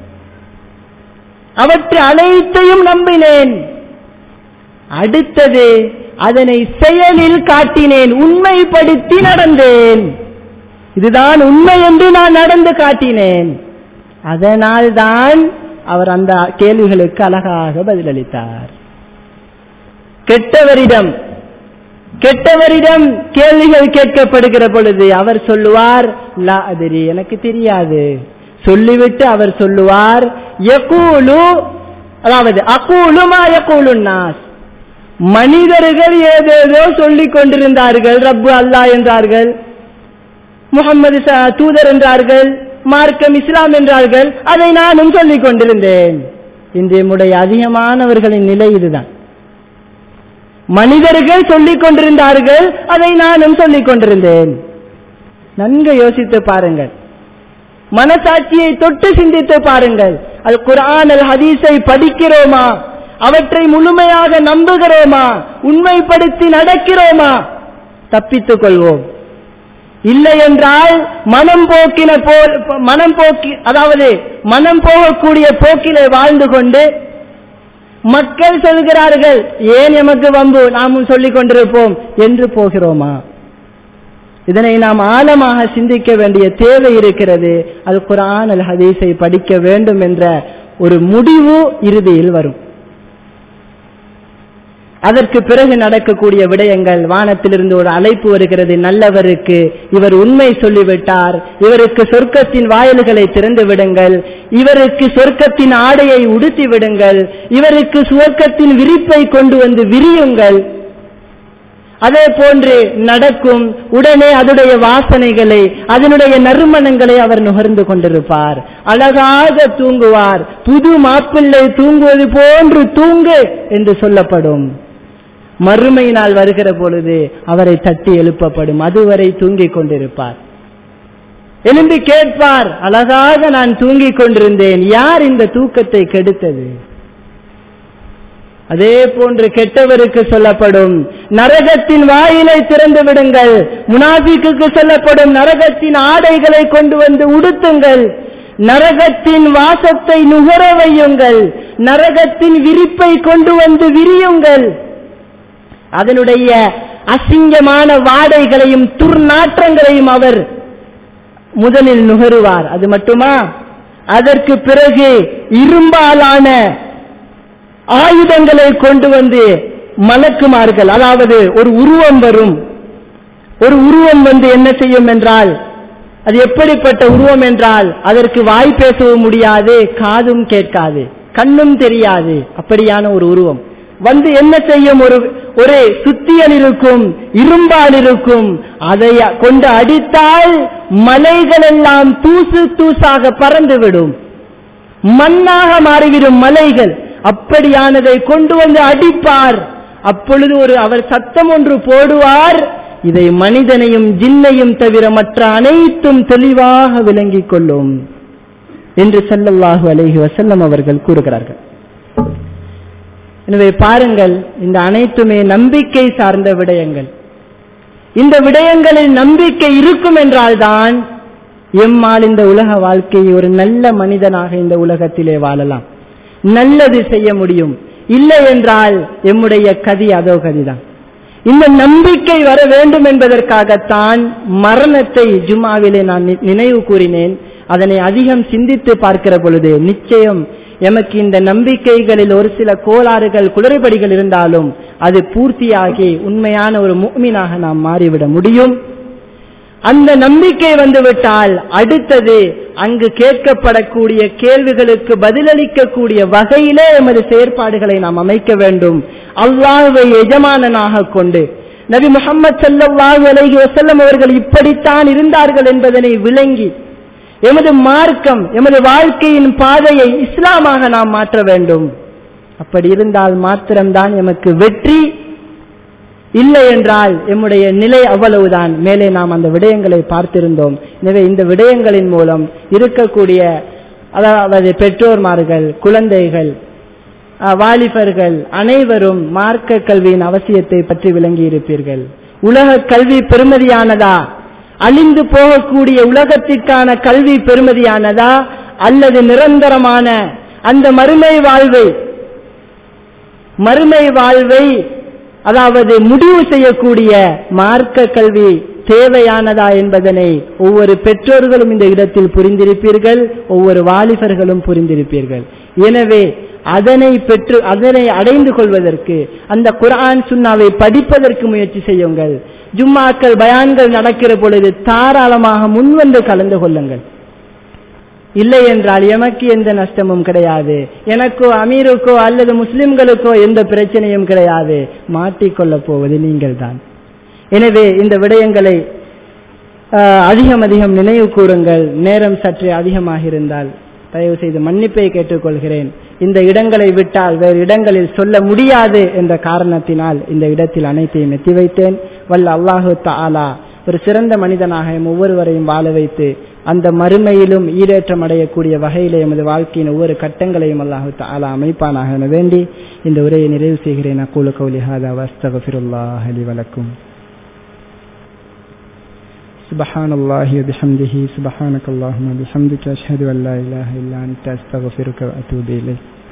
அவற்றை அனைத்தையும் நம்பினேன் அடுத்தது அதனை செயலில் காட்டினேன் உண்மைப்படுத்தி நடந்தேன் இதுதான் உண்மை என்று நான் நடந்து காட்டினேன் அதனால் தான் அவர் அந்த கேள்விகளுக்கு அழகாக பதிலளித்தார் கெட்டவரிடம் கெட்டவரிடம் கேள்விகள் கேட்கப்படுகிற பொழுது அவர் சொல்லுவார் லா அதிரி எனக்கு தெரியாது சொல்லிவிட்டு அவர் சொல்லுவார் யகூலு அதாவது அகூலு மா யகூலு நாஸ் மனிதர்கள் ஏதேதோ சொல்லிக் கொண்டிருந்தார்கள் ரப்பு அல்லாஹ் என்றார்கள் முகமது தூதர் என்றார்கள் மார்க்கம் இஸ்லாம் என்றார்கள் அதை நானும் சொல்லிக் கொண்டிருந்தேன் இன்றைய முடைய அதிகமானவர்களின் நிலை இதுதான் மனிதர்கள் சொல்லிக் கொண்டிருந்தார்கள் அதை நானும் சொல்லிக் கொண்டிருந்தேன் நன்கு யோசித்து பாருங்கள் மனசாட்சியை தொட்டு சிந்தித்து பாருங்கள் அல் குரான் அல் ஹதீஸை படிக்கிறோமா அவற்றை முழுமையாக நம்புகிறோமா உண்மைப்படுத்தி நடக்கிறோமா தப்பித்துக் கொள்வோம் இல்லை என்றால் மனம் போக்கின போல் மனம் போக்கி அதாவது மனம் போகக்கூடிய போக்கிலே வாழ்ந்து கொண்டு மக்கள் சொல்கிறார்கள் ஏன் எமக்கு வம்பு நாமும் சொல்லிக் கொண்டிருப்போம் என்று போகிறோமா இதனை நாம் ஆழமாக சிந்திக்க வேண்டிய தேவை இருக்கிறது அது குரான் அல் ஹதீஸை படிக்க வேண்டும் என்ற ஒரு முடிவு இறுதியில் வரும் அதற்கு பிறகு நடக்கக்கூடிய விடயங்கள் வானத்திலிருந்து ஒரு அழைப்பு வருகிறது நல்லவருக்கு இவர் உண்மை சொல்லிவிட்டார் இவருக்கு சொர்க்கத்தின் வாயில்களை திறந்து விடுங்கள் இவருக்கு சொர்க்கத்தின் ஆடையை உடுத்தி விடுங்கள் இவருக்கு சுவர்க்கத்தின் விரிப்பை கொண்டு வந்து விரியுங்கள் அதே போன்று நடக்கும் உடனே அதனுடைய வாசனைகளை அதனுடைய நறுமணங்களை அவர் நுகர்ந்து கொண்டிருப்பார் அழகாக தூங்குவார் புது மாப்பிள்ளை தூங்குவது போன்று தூங்கு என்று சொல்லப்படும் மறுமை நாள் வருகிற பொழுது அவரை தட்டி எழுப்பப்படும் அதுவரை தூங்கிக் கொண்டிருப்பார் எழும்பி கேட்பார் அழகாக நான் தூங்கிக் கொண்டிருந்தேன் யார் இந்த தூக்கத்தை கெடுத்தது அதே போன்று கெட்டவருக்கு சொல்லப்படும் நரகத்தின் வாயிலை திறந்து விடுங்கள் முனாபிக்கு சொல்லப்படும் நரகத்தின் ஆடைகளை கொண்டு வந்து உடுத்துங்கள் நரகத்தின் வாசத்தை நுகர வையுங்கள் நரகத்தின் விரிப்பை கொண்டு வந்து விரியுங்கள் அதனுடைய அசிங்கமான வாடைகளையும் துர்நாற்றங்களையும் அவர் முதலில் நுகருவார் அது மட்டுமா அதற்கு பிறகு இரும்பாலான ஆயுதங்களை கொண்டு வந்து மலக்குமார்கள் அதாவது ஒரு உருவம் வரும் ஒரு உருவம் வந்து என்ன செய்யும் என்றால் அது எப்படிப்பட்ட உருவம் என்றால் அதற்கு வாய் பேசவும் முடியாது காதும் கேட்காது கண்ணும் தெரியாது அப்படியான ஒரு உருவம் வந்து என்ன செய்யும் ஒரு ஒரு சுத்தியல் இருக்கும் இரும்பால் இருக்கும் அதை கொண்டு அடித்தால் மலைகள் எல்லாம் தூசு தூசாக பறந்துவிடும் மண்ணாக மாறிவிடும் மலைகள் அப்படியானதை கொண்டு வந்து அடிப்பார் அப்பொழுது ஒரு அவர் சத்தம் ஒன்று போடுவார் இதை மனிதனையும் ஜின்னையும் தவிர மற்ற அனைத்தும் தெளிவாக விளங்கிக் கொள்ளும் என்று செல்லல்லாஹு அலைஹி வசல்லம் அவர்கள் கூறுகிறார்கள் எனவே பாருங்கள் இந்த அனைத்துமே நம்பிக்கை சார்ந்த விடயங்கள் இந்த விடயங்களில் நம்பிக்கை இருக்கும் என்றால்தான் எம்மால் இந்த உலக வாழ்க்கையை ஒரு நல்ல மனிதனாக இந்த உலகத்திலே வாழலாம் நல்லது செய்ய முடியும் இல்லை என்றால் எம்முடைய கதி அதோ கதிதான் இந்த நம்பிக்கை வர வேண்டும் என்பதற்காகத்தான் மரணத்தை ஜும்மாவிலே நான் நினைவு கூறினேன் அதனை அதிகம் சிந்தித்து பார்க்கிற பொழுது நிச்சயம் எமக்கு இந்த நம்பிக்கைகளில் ஒரு சில கோளாறுகள் குளறுபடிகள் இருந்தாலும் அது பூர்த்தியாகி உண்மையான ஒரு முக்மீனாக நாம் மாறிவிட முடியும் அந்த நம்பிக்கை வந்துவிட்டால் அடுத்தது அங்கு கேட்கப்படக்கூடிய கேள்விகளுக்கு பதிலளிக்கக்கூடிய வகையிலே எமது செயற்பாடுகளை நாம் அமைக்க வேண்டும் அல்லாஹுவை எஜமானனாக கொண்டு நபி முகமது சல்லாஹு அலஹி வசல்லம் அவர்கள் இப்படித்தான் இருந்தார்கள் என்பதனை விளங்கி எமது மார்க்கம் எமது வாழ்க்கையின் பாதையை இஸ்லாமாக நாம் மாற்ற வேண்டும் அப்படி இருந்தால் மாத்திரம்தான் எமக்கு வெற்றி இல்லை என்றால் எம்முடைய நிலை அவ்வளவுதான் மேலே நாம் அந்த விடயங்களை பார்த்திருந்தோம் எனவே இந்த விடயங்களின் மூலம் இருக்கக்கூடிய அதாவது பெற்றோர்மார்கள் குழந்தைகள் வாலிபர்கள் அனைவரும் மார்க்க கல்வியின் அவசியத்தை பற்றி விளங்கி இருப்பீர்கள் உலக கல்வி பெருமதியானதா அழிந்து போகக்கூடிய உலகத்திற்கான கல்வி பெருமதியானதா அல்லது நிரந்தரமான அந்த மறுமை வாழ்வை மறுமை வாழ்வை அதாவது முடிவு செய்யக்கூடிய மார்க்க கல்வி தேவையானதா என்பதனை ஒவ்வொரு பெற்றோர்களும் இந்த இடத்தில் புரிந்திருப்பீர்கள் ஒவ்வொரு வாலிபர்களும் புரிந்திருப்பீர்கள் எனவே அதனை பெற்று அதனை அடைந்து கொள்வதற்கு அந்த குரான் சுண்ணாவை படிப்பதற்கு முயற்சி செய்யுங்கள் ஜும்மாக்கள் பயான்கள் நடக்கிற பொழுது தாராளமாக முன்வந்து கலந்து கொள்ளுங்கள் இல்லை என்றால் எமக்கு எந்த நஷ்டமும் கிடையாது எனக்கோ அமீருக்கோ அல்லது முஸ்லிம்களுக்கோ எந்த பிரச்சனையும் கிடையாது மாட்டிக்கொள்ளப் போவது நீங்கள் தான் எனவே இந்த விடயங்களை அதிகம் அதிகம் நினைவு கூறுங்கள் நேரம் சற்று அதிகமாக இருந்தால் தயவு செய்து மன்னிப்பை கேட்டுக்கொள்கிறேன் இந்த இடங்களை விட்டால் வேறு இடங்களில் சொல்ல முடியாது என்ற காரணத்தினால் இந்த இடத்தில் அனைத்தையும் எத்தி வைத்தேன் வல்ல அல்லாஹு தாலா ஒரு சிறந்த மனிதனாக எம் ஒவ்வொருவரையும் வாழ வைத்து அந்த மறுமையிலும் ஈரேற்றம் அடையக்கூடிய வகையில் எமது வாழ்க்கையின் ஒவ்வொரு கட்டங்களையும் அல்லாஹு தாலா அமைப்பானாக என வேண்டி இந்த உரையை நிறைவு செய்கிறேன் அக்கூல கௌலி ஹாதா வஸ்தகஃபிருல்லாஹ் அலி வலக்கும் سبحان الله وبحمده سبحانك اللهم وبحمدك أشهد أن لا إله إلا أنت أستغفرك وأتوب إليك